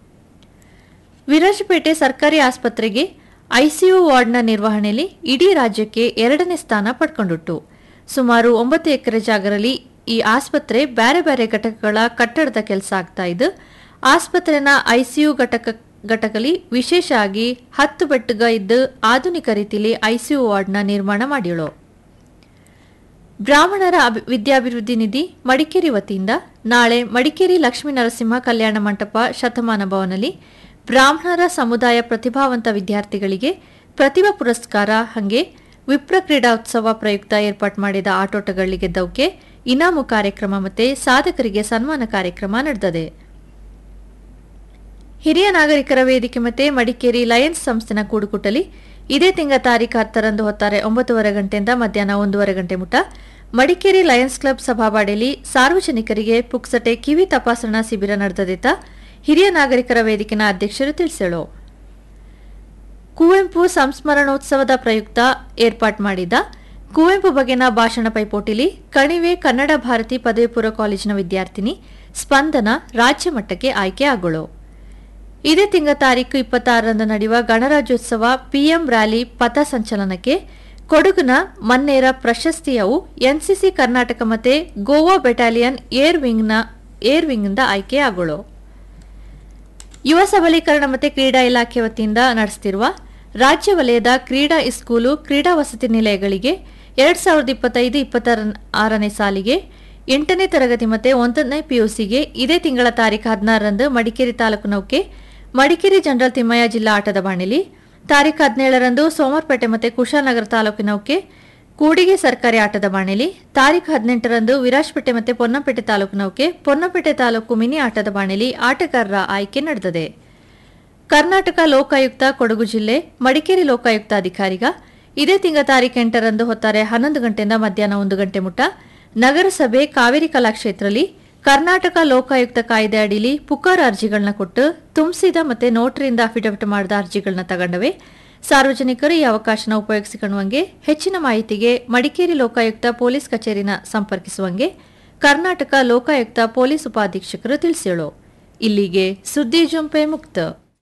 ವಿರಾಜಪೇಟೆ ಸರ್ಕಾರಿ ಆಸ್ಪತ್ರೆಗೆ ಐಸಿಯು ವಾರ್ಡ್ನ ನಿರ್ವಹಣೆಯಲ್ಲಿ ಇಡೀ ರಾಜ್ಯಕ್ಕೆ ಎರಡನೇ ಸ್ಥಾನ ಪಡ್ಕೊಂಡುಟ್ಟು ಸುಮಾರು ಒಂಬತ್ತು ಎಕರೆ ಜಾಗದಲ್ಲಿ ಈ ಆಸ್ಪತ್ರೆ ಬೇರೆ ಬೇರೆ ಘಟಕಗಳ ಕಟ್ಟಡದ ಕೆಲಸ ಆಗ್ತಾ ಇದ್ದು ಆಸ್ಪತ್ರೆನ ಐಸಿಯು ಘಟಕ ಘಟಕಲಿ ವಿಶೇಷ ಆಗಿ ಹತ್ತು ಬೆಟ್ಟಗ ಇದ್ದು ಆಧುನಿಕ ರೀತಿಯಲ್ಲಿ ಐಸಿಯು ವಾರ್ಡ್ನ ನಿರ್ಮಾಣ ಮಾಡಿಯಳು ಬ್ರಾಹ್ಮಣರ ಅಭಿ- ವಿದ್ಯಾಭಿವೃದ್ಧಿ ನಿಧಿ ಮಡಿಕೇರಿ ವತಿಯಿಂದ ನಾಳೆ ಮಡಿಕೇರಿ ಲಕ್ಷ್ಮೀ ನರಸಿಂಹ ಕಲ್ಯಾಣ ಮಂಟಪ ಶತಮಾನ ಭವನಲ್ಲಿ ಬ್ರಾಹ್ಮಣರ ಸಮುದಾಯ ಪ್ರತಿಭಾವಂತ ವಿದ್ಯಾರ್ಥಿಗಳಿಗೆ ಪ್ರತಿಭಾ ಪುರಸ್ಕಾರ ಹಂಗೆ ವಿಪ್ರ ಕ್ರೀಡೋತ್ಸವ ಪ್ರಯುಕ್ತ ಏರ್ಪಾಡು ಮಾಡಿದ ಆಟೋಟಗಳಿಗೆ ಗೆದ್ದವಕ್ಕೆ ಇನಾಮು ಕಾರ್ಯಕ್ರಮ ಮತ್ತೆ ಸಾಧಕರಿಗೆ ಸನ್ಮಾನ ಕಾರ್ಯಕ್ರಮ ನಡೆದಿದೆ ಹಿರಿಯ ನಾಗರಿಕರ ವೇದಿಕೆ ಮತ್ತೆ ಮಡಿಕೇರಿ ಲಯನ್ಸ್ ಸಂಸ್ಥೆನ ಕೂಡುಕುಟ್ಟಲಿ ಇದೇ ತಿಂಗ ತಾರೀಕು ಹತ್ತರಂದು ಹೊತ್ತಾರೆ ಒಂಬತ್ತುವರೆ ಗಂಟೆಯಿಂದ ಮಧ್ಯಾಹ್ನ ಒಂದೂವರೆ ಗಂಟೆ ಮುಟ ಮಡಿಕೇರಿ ಲಯನ್ಸ್ ಕ್ಲಬ್ ಸಭಾವಾಡಿಯಲ್ಲಿ ಸಾರ್ವಜನಿಕರಿಗೆ ಪುಕ್ಸಟೆ ಕಿವಿ ತಪಾಸಣಾ ಶಿಬಿರ ನಡೆದಿದ್ದ ಹಿರಿಯ ನಾಗರಿಕರ ವೇದಿಕೆನ ಅಧ್ಯಕ್ಷರು ತಿಳಿಸಳು ಕುವೆಂಪು ಸಂಸ್ಮರಣೋತ್ಸವದ ಪ್ರಯುಕ್ತ ಏರ್ಪಾಟ್ ಮಾಡಿದ ಕುವೆಂಪು ಬಗೆನ ಭಾಷಣ ಪೈಪೋಟಿಲಿ ಕಣಿವೆ ಕನ್ನಡ ಭಾರತಿ ಪದವಿ ಪೂರ್ವ ಕಾಲೇಜಿನ ವಿದ್ಯಾರ್ಥಿನಿ ಸ್ಪಂದನ ರಾಜ್ಯ ಮಟ್ಟಕ್ಕೆ ಆಯ್ಕೆ ಆಗೋಳು ಇದೇ ತಿಂಗಳ ತಾರೀಕು ಇಪ್ಪತ್ತಾರರಂದು ನಡೆಯುವ ಗಣರಾಜ್ಯೋತ್ಸವ ಪಿಎಂ ರ್ಯಾಲಿ ಪಥ ಸಂಚಲನಕ್ಕೆ ಕೊಡಗಿನ ಮನ್ನೇರ ಪ್ರಶಸ್ತಿಯವು ಎನ್ಸಿಸಿ ಕರ್ನಾಟಕ ಮತ್ತೆ ಗೋವಾ ಬೆಟಾಲಿಯನ್ ಏರ್ ವಿಂಗ್ನ ಏರ್ ವಿಂಗ್ನಿಂದ ಆಯ್ಕೆ ಆಗೋಳು ಯುವ ಸಬಲೀಕರಣ ಮತ್ತು ಕ್ರೀಡಾ ಇಲಾಖೆ ವತಿಯಿಂದ ನಡೆಸುತ್ತಿರುವ ರಾಜ್ಯ ವಲಯದ ಕ್ರೀಡಾ ಇಸ್ಕೂಲು ಕ್ರೀಡಾ ವಸತಿ ನಿಲಯಗಳಿಗೆ ಎರಡ್ ಸಾವಿರದ ಇಪ್ಪತ್ತೈದು ಇಪ್ಪತ್ತಾರ ಆರನೇ ಸಾಲಿಗೆ ಎಂಟನೇ ತರಗತಿ ಮತ್ತು ಒಂದನೇ ಪಿಯುಸಿಗೆ ಇದೇ ತಿಂಗಳ ತಾರೀಕು ಹದಿನಾರರಂದು ಮಡಿಕೇರಿ ತಾಲೂಕು ನೌಕೆ ಮಡಿಕೇರಿ ಜನರಲ್ ತಿಮ್ಮಯ್ಯ ಜಿಲ್ಲಾ ಆಟದ ಬಾಣಿಲಿ ತಾರೀಕು ಹದಿನೇಳರಂದು ಸೋಮವಾರಪೇಟೆ ಮತ್ತು ಕುಶಾಲನಗರ ತಾಲೂಕಿನೌಕೆ ಕೂಡಿಗೆ ಸರ್ಕಾರಿ ಆಟದ ಬಾಣಿಲಿ ತಾರೀಕು ಹದಿನೆಂಟರಂದು ವಿರಾಜಪೇಟೆ ಮತ್ತು ಪೊನ್ನಂಪೇಟೆ ತಾಲೂಕಿನೌಕೆ ಪೊನ್ನಂಪೇಟೆ ತಾಲೂಕು ಮಿನಿ ಆಟದ ಬಾಣಿಲಿ ಆಟಗಾರರ ಆಯ್ಕೆ ನಡೆದಿದೆ ಕರ್ನಾಟಕ ಲೋಕಾಯುಕ್ತ ಕೊಡಗು ಜಿಲ್ಲೆ ಮಡಿಕೇರಿ ಲೋಕಾಯುಕ್ತ ಅಧಿಕಾರಿಗ ಇದೇ ತಿಂಗಳ ತಾರೀಕು ಎಂಟರಂದು ಹೊತ್ತಾರೆ ಹನ್ನೊಂದು ಗಂಟೆಯಿಂದ ಮಧ್ಯಾಹ್ನ ಒಂದು ಗಂಟೆ ಮುಟ ನಗರಸಭೆ ಕಾವೇರಿ ಕಲಾಕ್ಷೇತ್ರದಲ್ಲಿ ಕರ್ನಾಟಕ ಲೋಕಾಯುಕ್ತ ಕಾಯ್ದೆ ಅಡಿಲಿ ಪುಕಾರ್ ಅರ್ಜಿಗಳನ್ನ ಕೊಟ್ಟು ತುಂಬಿಸಿದ ಮತ್ತೆ ನೋಟರಿಯಿಂದ ಅಫಿಡವಿಟ್ ಮಾಡಿದ ಅರ್ಜಿಗಳನ್ನ ತಗೊಂಡವೆ ಸಾರ್ವಜನಿಕರು ಈ ಅವಕಾಶನ ಉಪಯೋಗಿಸಿಕೊಳ್ಳುವಂಗೆ ಹೆಚ್ಚಿನ ಮಾಹಿತಿಗೆ ಮಡಿಕೇರಿ ಲೋಕಾಯುಕ್ತ ಪೊಲೀಸ್ ಕಚೇರಿನ ಸಂಪರ್ಕಿಸುವಂಗೆ ಕರ್ನಾಟಕ ಲೋಕಾಯುಕ್ತ ಪೊಲೀಸ್ ಉಪಾಧೀಕ್ಷಕರು ತಿಳಿಸಿಳು ಇಲ್ಲಿಗೆ ಸುದ್ದಿ ಜೊಂಪೆ ಮುಕ್ತ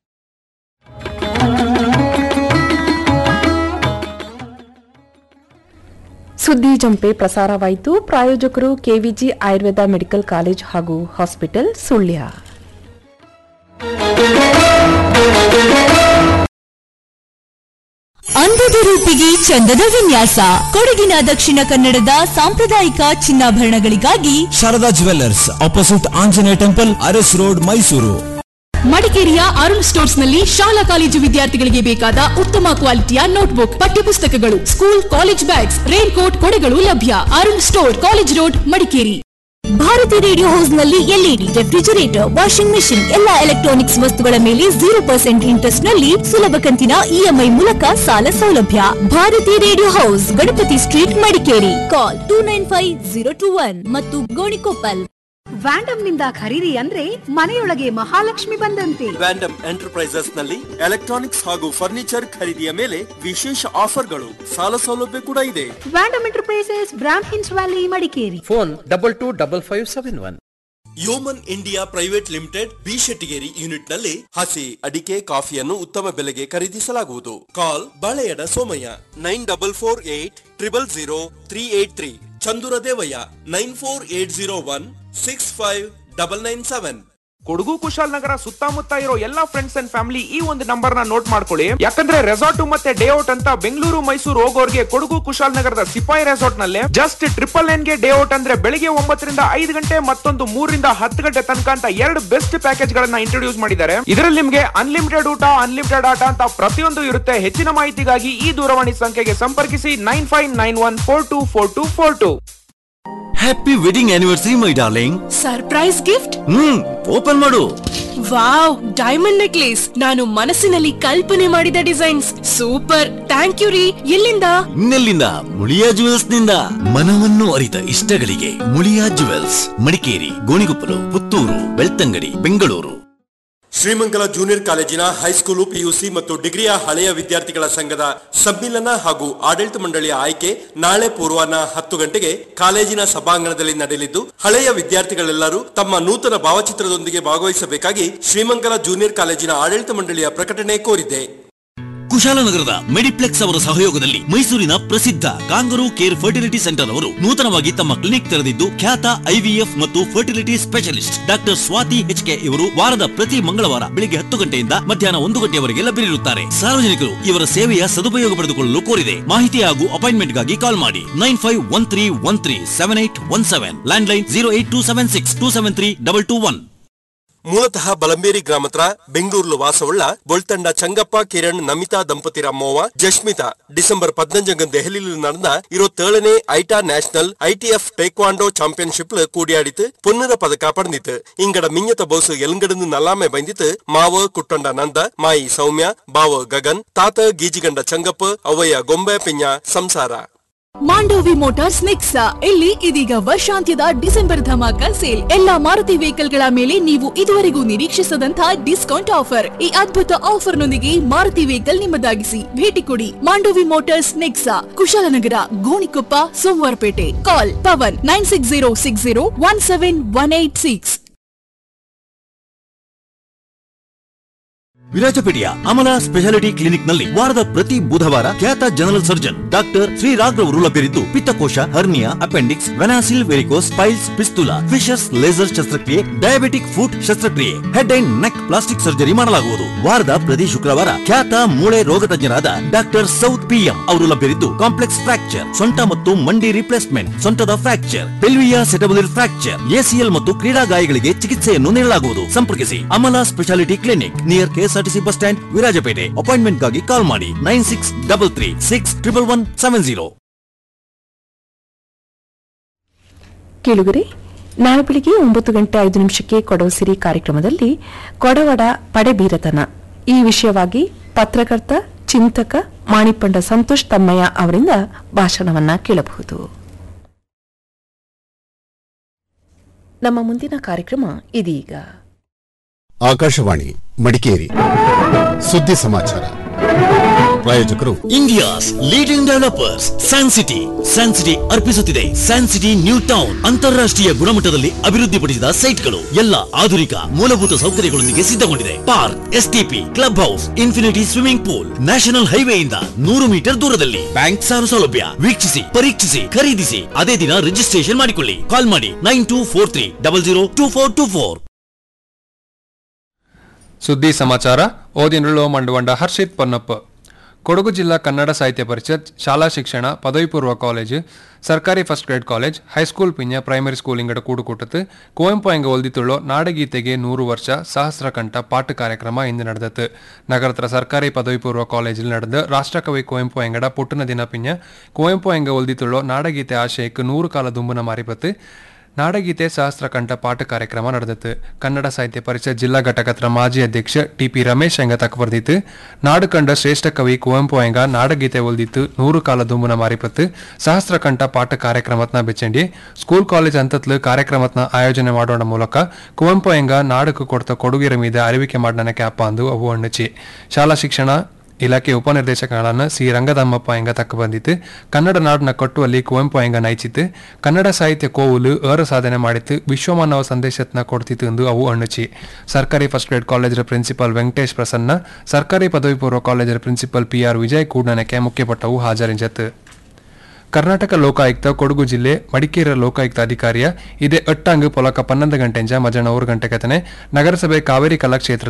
ಸುದ್ದಿ ಜಂಪೆ ಪ್ರಸಾರವಾಯಿತು ಪ್ರಾಯೋಜಕರು ಕೆವಿಜಿ ಆಯುರ್ವೇದ ಮೆಡಿಕಲ್ ಕಾಲೇಜ್ ಹಾಗೂ ಹಾಸ್ಪಿಟಲ್ ಸುಳ್ಯ ಅಂದದ ರೂಪಿಗೆ ಚಂದದ ವಿನ್ಯಾಸ ಕೊಡಗಿನ ದಕ್ಷಿಣ ಕನ್ನಡದ ಸಾಂಪ್ರದಾಯಿಕ ಚಿನ್ನಾಭರಣಗಳಿಗಾಗಿ Sharada jewellers opposite Anjaneya temple Aras road Mysuru ಮಡಿಕೇರಿಯ ಅರುಣ್ ಸ್ಟೋರ್ಸ್ ನಲ್ಲಿ ಶಾಲಾ ಕಾಲೇಜು ವಿದ್ಯಾರ್ಥಿಗಳಿಗೆ ಬೇಕಾದ ಉತ್ತಮ ಕ್ವಾಲಿಟಿಯ ನೋಟ್ಬುಕ್ ಪಠ್ಯಪುಸ್ತಕಗಳು school college bags raincoat ಕೊಡೆಗಳು ಲಭ್ಯ Arun store college road Madikeri Bharati radio house ನಲ್ಲಿ ಎಲ್ಇಡಿ ರೆಫ್ರಿಜರೇಟರ್ ವಾಷಿಂಗ್ ಮೆಷಿನ್ ಎಲ್ಲಾ ಎಲೆಕ್ಟ್ರಾನಿಕ್ಸ್ ವಸ್ತುಗಳ ಮೇಲೆ ಜೀರೋ ಪರ್ಸೆಂಟ್ ಇಂಟ್ರೆಸ್ಟ್ ನಲ್ಲಿ ಸುಲಭ ಕಂತಿನ ಇಎಂಐ ಮೂಲಕ ಸಾಲ ಸೌಲಭ್ಯ Bharati radio house Ganapati street Madikeri call two nine five zero two one ಮತ್ತು ಗೋಣಿಕೊಪ್ಪಲ್ ವ್ಯಾಂಡಮ್ ನಿಂದ ಖರೀದಿ ಅಂದ್ರೆ ಮನೆಯೊಳಗೆ ಮಹಾಲಕ್ಷ್ಮಿ ಬಂದಂತೆ ವ್ಯಾಂಡಮ್ ಎಂಟರ್ಪ್ರೈಸಸ್ ನಲ್ಲಿ ಎಲೆಕ್ಟ್ರಾನಿಕ್ಸ್ ಹಾಗೂ ಫರ್ನಿಚರ್ ಖರೀದಿಯ ಮೇಲೆ ವಿಶೇಷ ಆಫರ್ಗಳು ಸಾಲ ಸೌಲಭ್ಯ ಕೂಡ ಇದೆ ವ್ಯಾಂಡಮ್ ಎಂಟರ್ಪ್ರೈಸಸ್ ಬ್ರಾಂಡ್ ಹಿನ್ಸ್ valley Madikeri phone double two double five seven one Yeoman India private limited B Shettigeri unit ನಲ್ಲಿ ಹಸಿ ಅಡಿಕೆ ಕಾಫಿಯನ್ನು ಉತ್ತಮ ಬೆಲೆಗೆ ಖರೀದಿಸಲಾಗುವುದು call Baleyada Somaiah nine double four eight triple zero three eight three Chandura Devaiah nine four eight zero one six five double nine seven Kodagu Kushalnagar ಸುತ್ತಮುತ್ತ ಇರೋ ಎಲ್ಲಾ ಫ್ರೆಂಡ್ಸ್ ಅಂಡ್ ಫ್ಯಾಮಿಲಿ ಈ ಒಂದು ನಂಬರ್ ನ ನೋಟ್ ಮಾಡ್ಕೊಳ್ಳಿ ಯಾಕಂದ್ರೆ ರೆಸಾರ್ಟ್ ಮತ್ತೆ ಡೇ ಔಟ್ ಅಂತ ಬೆಂಗಳೂರು ಮೈಸೂರು ಹೋಗೋರ್ಗೆ ಕೊಡಗು ಕುಶಾಲನಗರದ ಸಿಪಾಯಿ ರೆಸಾರ್ಟ್ ನಲ್ಲಿ ಜಸ್ಟ್ ಟ್ರಿಪಲ್ ನೈನ್ ಗೆ ಡೇ ಔಟ್ ಅಂದ್ರೆ ಬೆಳಿಗ್ಗೆ ಒಂಬತ್ತರಿಂದ ಐದು ಗಂಟೆ ಮತ್ತೊಂದು ಮೂರರಿಂದ ಹತ್ತು ಗಂಟೆ ತನಕ ಅಂತ ಎರಡು ಬೆಸ್ಟ್ ಪ್ಯಾಕೇಜ್ ಗಳನ್ನ ಇಂಟ್ರೊಡ್ಯೂಸ್ ಮಾಡಿದ್ದಾರೆ ಇದರಲ್ಲಿ ನಿಮ್ಗೆ ಅನ್ಲಿಮಿಟೆಡ್ ಊಟ ಅನ್ಲಿಮಿಟೆಡ್ ಆಟ ಅಂತ ಪ್ರತಿಯೊಂದು ಇರುತ್ತೆ ಹೆಚ್ಚಿನ ಮಾಹಿತಿಗಾಗಿ ಈ ದೂರವಾಣಿ ಸಂಖ್ಯೆಗೆ ಸಂಪರ್ಕಿಸಿ nine five nine one four two four two four two happy wedding anniversary my darling surprise gift hmm open ಮಾಡು ವಾವ್ ಡೈಮಂಡ್ ನೆಕ್ಲೇಸ್ ನಾನು ಮನಸ್ಸಿನಲ್ಲಿ ಕಲ್ಪನೆ ಮಾಡಿದ ಡಿಸೈನ್ಸ್ ಸೂಪರ್ ಥ್ಯಾಂಕ್ ಯು ರೀ ಎಲ್ಲಿಂದ ಇನ್ನೆಲ್ಲಿಂದ ಮುಳಿಯಾ ಜುವೆಲ್ಸ್ ನಿಂದ ಮನವನ್ನು ಅರಿತ ಇಷ್ಟಗಳಿಗೆ ಮುಳಿಯಾ ಜುವೆಲ್ಸ್ ಮಡಿಕೇರಿ ಗೋಣಿಗೊಪ್ಪಲು ಪುತ್ತೂರು ಬೆಳ್ತಂಗಡಿ ಬೆಂಗಳೂರು ಶ್ರೀಮಂಗಲ ಜೂನಿಯರ್ ಕಾಲೇಜಿನ ಹೈಸ್ಕೂಲು ಪಿಯುಸಿ ಮತ್ತು ಡಿಗ್ರಿಯ ಹಳೆಯ ವಿದ್ಯಾರ್ಥಿಗಳ ಸಂಘದ ಸಮ್ಮಿಲನ ಹಾಗೂ ಆಡಳಿತ ಮಂಡಳಿಯ ಆಯ್ಕೆ ನಾಳೆ ಪೂರ್ವಾಹ್ನ ಹತ್ತು ಗಂಟೆಗೆ ಕಾಲೇಜಿನ ಸಭಾಂಗಣದಲ್ಲಿ ನಡೆಯಲಿದ್ದು ಹಳೆಯ ವಿದ್ಯಾರ್ಥಿಗಳೆಲ್ಲರೂ ತಮ್ಮ ನೂತನ ಭಾವಚಿತ್ರದೊಂದಿಗೆ ಭಾಗವಹಿಸಬೇಕಾಗಿ ಶ್ರೀಮಂಗಲ ಜೂನಿಯರ್ ಕಾಲೇಜಿನ ಆಡಳಿತ ಮಂಡಳಿಯ ಪ್ರಕಟಣೆ ಕೋರಿದೆ ಕುಶಾಲನಗರದ ಮೆಡಿಪ್ಲೆಕ್ಸ್ ಅವರ ಸಹಯೋಗದಲ್ಲಿ ಮೈಸೂರಿನ ಪ್ರಸಿದ್ಧ ಕಾಂಗರೂ ಕೇರ್ ಫರ್ಟಿಲಿಟಿ ಸೆಂಟರ್ ಅವರು ನೂತನವಾಗಿ ತಮ್ಮ ಕ್ಲಿನಿಕ್ ತೆರೆದಿದ್ದು ಖ್ಯಾತ ಐವಿಎಫ್ ಮತ್ತು fertility specialist doctor Swathi H K ವಾರದ ಪ್ರತಿ ಮಂಗಳವಾರ ಬೆಳಿಗ್ಗೆ ಹತ್ತು ಗಂಟೆಯಿಂದ ಮಧ್ಯಾಹ್ನ ಒಂದು ಗಂಟೆಯವರೆಗೆ ಲಭ್ಯರಿರುತ್ತಾರೆ ಸಾರ್ವಜನಿಕರು ಇವರ ಸೇವೆಯ ಸದುಪಯೋಗ ಪಡೆದುಕೊಳ್ಳಲು ಕೋರಿದೆ ಮಾಹಿತಿ ಹಾಗೂ ಅಪಾಯಿಂಟ್ಮೆಂಟ್ಗಾಗಿ ಕಾಲ್ ಮಾಡಿ nine five one three one three seven eight one seven landline zero eight two seven six two seven three double two one ಮೂಲತಃ ಬಲಂಬೇರಿ ಗ್ರಾಮತ್ರ ಬೆಂಗಳೂರು ವಾಸವುಳ್ಳ ಬೊಳ್ತಂಡ ಚಂಗಪ್ಪ ಕಿರಣ್ ನಮಿತಾ ದಂಪತಿರ ಮೋವ ಜಶ್ಮಿತಾ ಡಿಸೆಂಬರ್ ಪದ್ನಂಜಂಗನ್ ದೆಹಲಿಯಲ್ಲಿ നടന്ന ഇരുപത്തേഴിനെ ഐറ്റാ national I T F taekwondo ചാമ്പ്യൻഷിപ്പിൽ കൂടിയാടിത്ത് പൊന്നിര പതക പടന്നിത്ത് ഇങ്ങട മിഞ്ഞത്ത ബോസ് എലുങ്കടന്ന് നല്ലാമെ ബൈന്ദിത്ത് മാവ് കുട്ടൊണ്ട നന്ದ ಮಾಯಿ ಸೌಮ್ಯ ಬಾವ ಗಗನ್ ತಾತ ಗೀಜಿಗಂಡ ಚಂಗಪ್ಪ ಅವಯ್ಯ ಗೊಂಬೆ ಪಿಂಜ ಸಂಸಾರ ಮಾಂಡೋವಿ ಮೋಟಾರ್ಸ್ ನೆಕ್ಸಾ ಇಲ್ಲಿ ಇದೀಗ ವರ್ಷಾಂತ್ಯದ ಡಿಸೆಂಬರ್ ಧಮಾಕ ಸೇಲ್ ಎಲ್ಲಾ ಮಾರುತಿ ವೆಹಿಕಲ್ ಗಳ ಮೇಲೆ ನೀವು ಇದುವರೆಗೂ ನಿರೀಕ್ಷಿಸದಂತಹ ಡಿಸ್ಕೌಂಟ್ ಆಫರ್ ಈ ಅದ್ಭುತ ಆಫರ್ ನೊಂದಿಗೆ ಮಾರುತಿ ವೆಹಿಕಲ್ ನಿಮ್ಮದಾಗಿಸಿ ಭೇಟಿ ಕೊಡಿ Mandovi motors Nexa Kushalnagar Gonikoppa Somwarpet call Pavan nine six zero six zero one seven one eight six ವಿರಾಜಪೇಟೆಯ ಅಮಲ ಸ್ಪೆಷಾಲಿಟಿ ಕ್ಲಿನಿಕ್ ನಲ್ಲಿ ವಾರದ ಪ್ರತಿ ಬುಧವಾರ ಖ್ಯಾತ ಜನರಲ್ ಸರ್ಜನ್ ಡಾಕ್ಟರ್ ಶ್ರೀರಾಗ್ ರವರು ಲಭ್ಯರಿದ್ದು ಪಿತ್ತಕೋಶ ಹರ್ನಿಯಾ ಅಪೆಂಡಿಕ್ಸ್ ವೆನಾಸಿಲ್ varicose piles fistula fissures laser ಶಸ್ತ್ರಕ್ರಿಯೆ ಡಯಾಬಿಟಿಕ್ ಫುಟ್ ಶಸ್ತ್ರಕ್ರಿಯೆ head and neck plastic surgery ಮಾಡಲಾಗುವುದು ವಾರದ ಪ್ರತಿ ಶುಕ್ರವಾರ ಖ್ಯಾತ ಮೂಳೆ ರೋಗ ತಜ್ಞರಾದ ಡಾಕ್ಟರ್ ಸೌತ್ ಪಿಎಂ ಅವರು ಲಭ್ಯರಿದ್ದು ಕಾಂಪ್ಲೆಕ್ಸ್ ಫ್ರಾಕ್ಚರ್ ಸೊಂಟ ಮತ್ತು ಮಂಡಿ ರಿಪ್ಲೇಸ್ಮೆಂಟ್ ಸೊಂಟದ fracture pelvic acetabular fracture ACL ಮತ್ತು ಕ್ರೀಡಾ ಗಾಯಗಳಿಗೆ ಚಿಕಿತ್ಸೆಯನ್ನು ನೀಡಲಾಗುವುದು ಸಂಪರ್ಕಿಸಿ Amala specialty clinic near KSRTC bus stand Virajpet ಅಪಾಯಿಂಟ್ಮೆಂಟ್ಗಾಗಿ ಕಾಲ್ ಮಾಡಿ nine six double three six triple one seven zero ಕೇಳುಗರೆ ನಾಳೆ ಬೆಳಿಗ್ಗೆ ಒಂಬತ್ತು ಗಂಟೆ ಐದು ನಿಮಿಷಕ್ಕೆ ಕೊಡವ ಸಿರಿ ಕಾರ್ಯಕ್ರಮದಲ್ಲಿ ಕೊಡವಡ ಪಡೆಬೀರತನ ಈ ವಿಷಯವಾಗಿ ಪತ್ರಕರ್ತ ಚಿಂತಕ ಮಾಣಿಪಂಡ ಸಂತೋಷ್ ತಮ್ಮಯ್ಯ ಅವರಿಂದ ಭಾಷಣವನ್ನ ಕೇಳಬಹುದು ನಮ್ಮ ಮುಂದಿನ ಕಾರ್ಯಕ್ರಮ ಇದೀಗ ಆಕಾಶವಾಣಿ ಮಡಿಕೇರಿ ಸುದ್ದಿ ಸಮಾಚಾರ ಪ್ರಾಯೋಜಕರು India's leading developers Sancity Sancity ಅರ್ಪಿಸುತ್ತಿದೆ ಸ್ಯಾನ್ಸಿಟಿ ನ್ಯೂ ಟೌನ್ ಅಂತಾರಾಷ್ಟ್ರೀಯ ಗುಣಮಟ್ಟದಲ್ಲಿ ಅಭಿವೃದ್ಧಿಪಡಿಸಿದ ಸೈಟ್ಗಳು ಎಲ್ಲ ಆಧುನಿಕ ಮೂಲಭೂತ ಸೌಕರ್ಯಗಳೊಂದಿಗೆ ಸಿದ್ಧಗೊಂಡಿದೆ park STP club house infinity swimming pool national ಹೈವೇಯಿಂದ ನೂರು ಮೀಟರ್ ದೂರದಲ್ಲಿ ಬ್ಯಾಂಕ್ ಸಾಲ ಸೌಲಭ್ಯ ವೀಕ್ಷಿಸಿ ಪರೀಕ್ಷಿಸಿ ಖರೀದಿಸಿ ಅದೇ ದಿನ ರಿಜಿಸ್ಟ್ರೇಷನ್ ಮಾಡಿಕೊಳ್ಳಿ ಕಾಲ್ ಮಾಡಿ nine two four three double zero two four two four ಸುದ್ದಿ ಸಮಾಚಾರ ಓದಿನುಳ್ಳು ಮಂಡುವಂಡ ಹರ್ಷಿತ್ ಪೊನ್ನಪ್ಪ ಕೊಡಗು ಜಿಲ್ಲಾ ಕನ್ನಡ ಸಾಹಿತ್ಯ ಪರಿಷತ್ ಶಾಲಾ ಶಿಕ್ಷಣ ಪದವಿ ಪೂರ್ವ ಕಾಲೇಜು ಸರ್ಕಾರಿ ಫಸ್ಟ್ ಗ್ರೇಡ್ ಕಾಲೇಜ್ ಹೈಸ್ಕೂಲ್ ಪಿಂಜ ಪ್ರೈಮರಿ ಸ್ಕೂಲ್ ಇಂಗಡ ಕೂಡುಕೂಟತ್ತು ಕುವೆಂಪು ಎಂಗ ಒಲ್ದಿತುಳ್ಳೋ ನಾಡಗೀತೆಗೆ ನೂರು ವರ್ಷ ಸಹಸ್ರ ಕಂಠ ಪಾಠ ಕಾರ್ಯಕ್ರಮ ಇಂದು ನಡೆದತ್ತು ನಗರದ ಸರ್ಕಾರಿ ಪದವಿ ಪೂರ್ವ ಕಾಲೇಜಿல் ನಡೆದ ರಾಷ್ಟ್ರಕವಿ ಕುವೆಂಪು ಎಂಗಡ ಪುಟ್ಟನ ದಿನ ಪಿಂಜ ಕುವೆಂಪು ಎಂಗ ಒಲ್ದಿತುಳ್ಳೋ ನಾಡಗೀತೆ ಆಶಯಕ್ಕೆ ನೂರು ಕಾಲ ದುಂಬುನ ಮಾರಿಪತ್ತು ನಾಡಗೀತೆ ಸಹಸ್ರ ಕಂಠ ಪಾಠ ಕಾರ್ಯಕ್ರಮ ನಡೆದಿತ್ತು ಕನ್ನಡ ಸಾಹಿತ್ಯ ಪರಿಷತ್ ಜಿಲ್ಲಾ ಘಟಕದ ಮಾಜಿ ಅಧ್ಯಕ್ಷ ಟಿಪಿ ರಮೇಶ್ ಎಂಗ ತಕ್ಕಬರ್ದಿತ್ತು ನಾಡು ಕಂಡ ಶ್ರೇಷ್ಠ ಕವಿ ಕುವೆಂಪು ಎಂಗ ನಾಡಗೀತೆ ಒಲ್ದಿತ್ತು ನೂರು ಕಾಲ ದುಂಬುನ ಮಾರಿಪತ್ತು ಸಹಸ್ರ ಕಂಠ ಪಾಠ ಕಾರ್ಯಕ್ರಮತ್ನ ಬೆಚ್ಚಂಡಿ ಸ್ಕೂಲ್ ಕಾಲೇಜ್ ಹಂತತ್ಲು ಕಾರ್ಯಕ್ರಮತ್ನ ಆಯೋಜನೆ ಮಾಡೋಣ ಮೂಲಕ ಕುವೆಂಪು ಎಂಗ ನಾಡಕ್ಕೆ ಕೊಡ್ತ ಕೊಡುಗೆರ ಮೀದ ಅರಿವಿಕೆ ಮಾಡನ ಕ್ಯಾಪ ಅಂದು ಅವು ಅಣ್ಣಚಿ ಶಾಲಾ ಶಿಕ್ಷಣ ಇಲಾಖೆ ಉಪನಿರ್ದೇಶಕಗಳನ್ನ ಸಿ ರಂಗದಮ್ಮಪ್ಪ ಎಂಗ ತಕ್ಕ ಬಂದಿತ್ತು ಕನ್ನಡ ನಾಡನ್ನ ಕಟ್ಟುವಲ್ಲಿ ಕುವೆಂಪು ಎಂಗ ನೈಚಿತ್ತು ಕನ್ನಡ ಸಾಹಿತ್ಯ ಕೋವುಲು ಏರ ಸಾಧನೆ ಮಾಡಿತ್ತು ವಿಶ್ವಮಾನವ ಸಂದೇಶತ್ನ ಕೊಡ್ತಿತ್ತು ಎಂದು ಅವು ಅಣ್ಣುಚಿ ಸರ್ಕಾರಿ ಫಸ್ಟ್ ಗ್ರೇಡ್ ಕಾಲೇಜರ ಪ್ರಿನ್ಸಿಪಾಲ್ ವೆಂಕಟೇಶ್ ಪ್ರಸನ್ನ ಸರ್ಕಾರಿ ಪದವಿ ಪೂರ್ವ ಕಾಲೇಜರ ಪ್ರಿನ್ಸಿಪಾಲ್ ಪಿ ಆರ್ ವಿಜಯ್ ಕೂಡ್ನನಕ್ಕೆ ಮುಖ್ಯಪಟ್ಟವು ಹಾಜರಿಂಜತ್ತು ಕರ್ನಾಟಕ ಲೋಕಾಯುಕ್ತ ಕೊಡಗು ಜಿಲ್ಲೆ ಮಡಿಕೇರಿ ಲೋಕಾಯುಕ್ತ ಅಧಿಕಾರಿಯ ಇದೇ ಎಟ್ಟಂಗ್ ಪೊಲಕ ಪನ್ನೊಂದು ಗಂಟೆಂಜ ಮಧ್ಯಾಹ್ನ ಮೂರು ಗಂಟೆ ಕತನೆ ನಗರಸಭೆ ಕಾವೇರಿ ಕಲಾಕ್ಷೇತ್ರ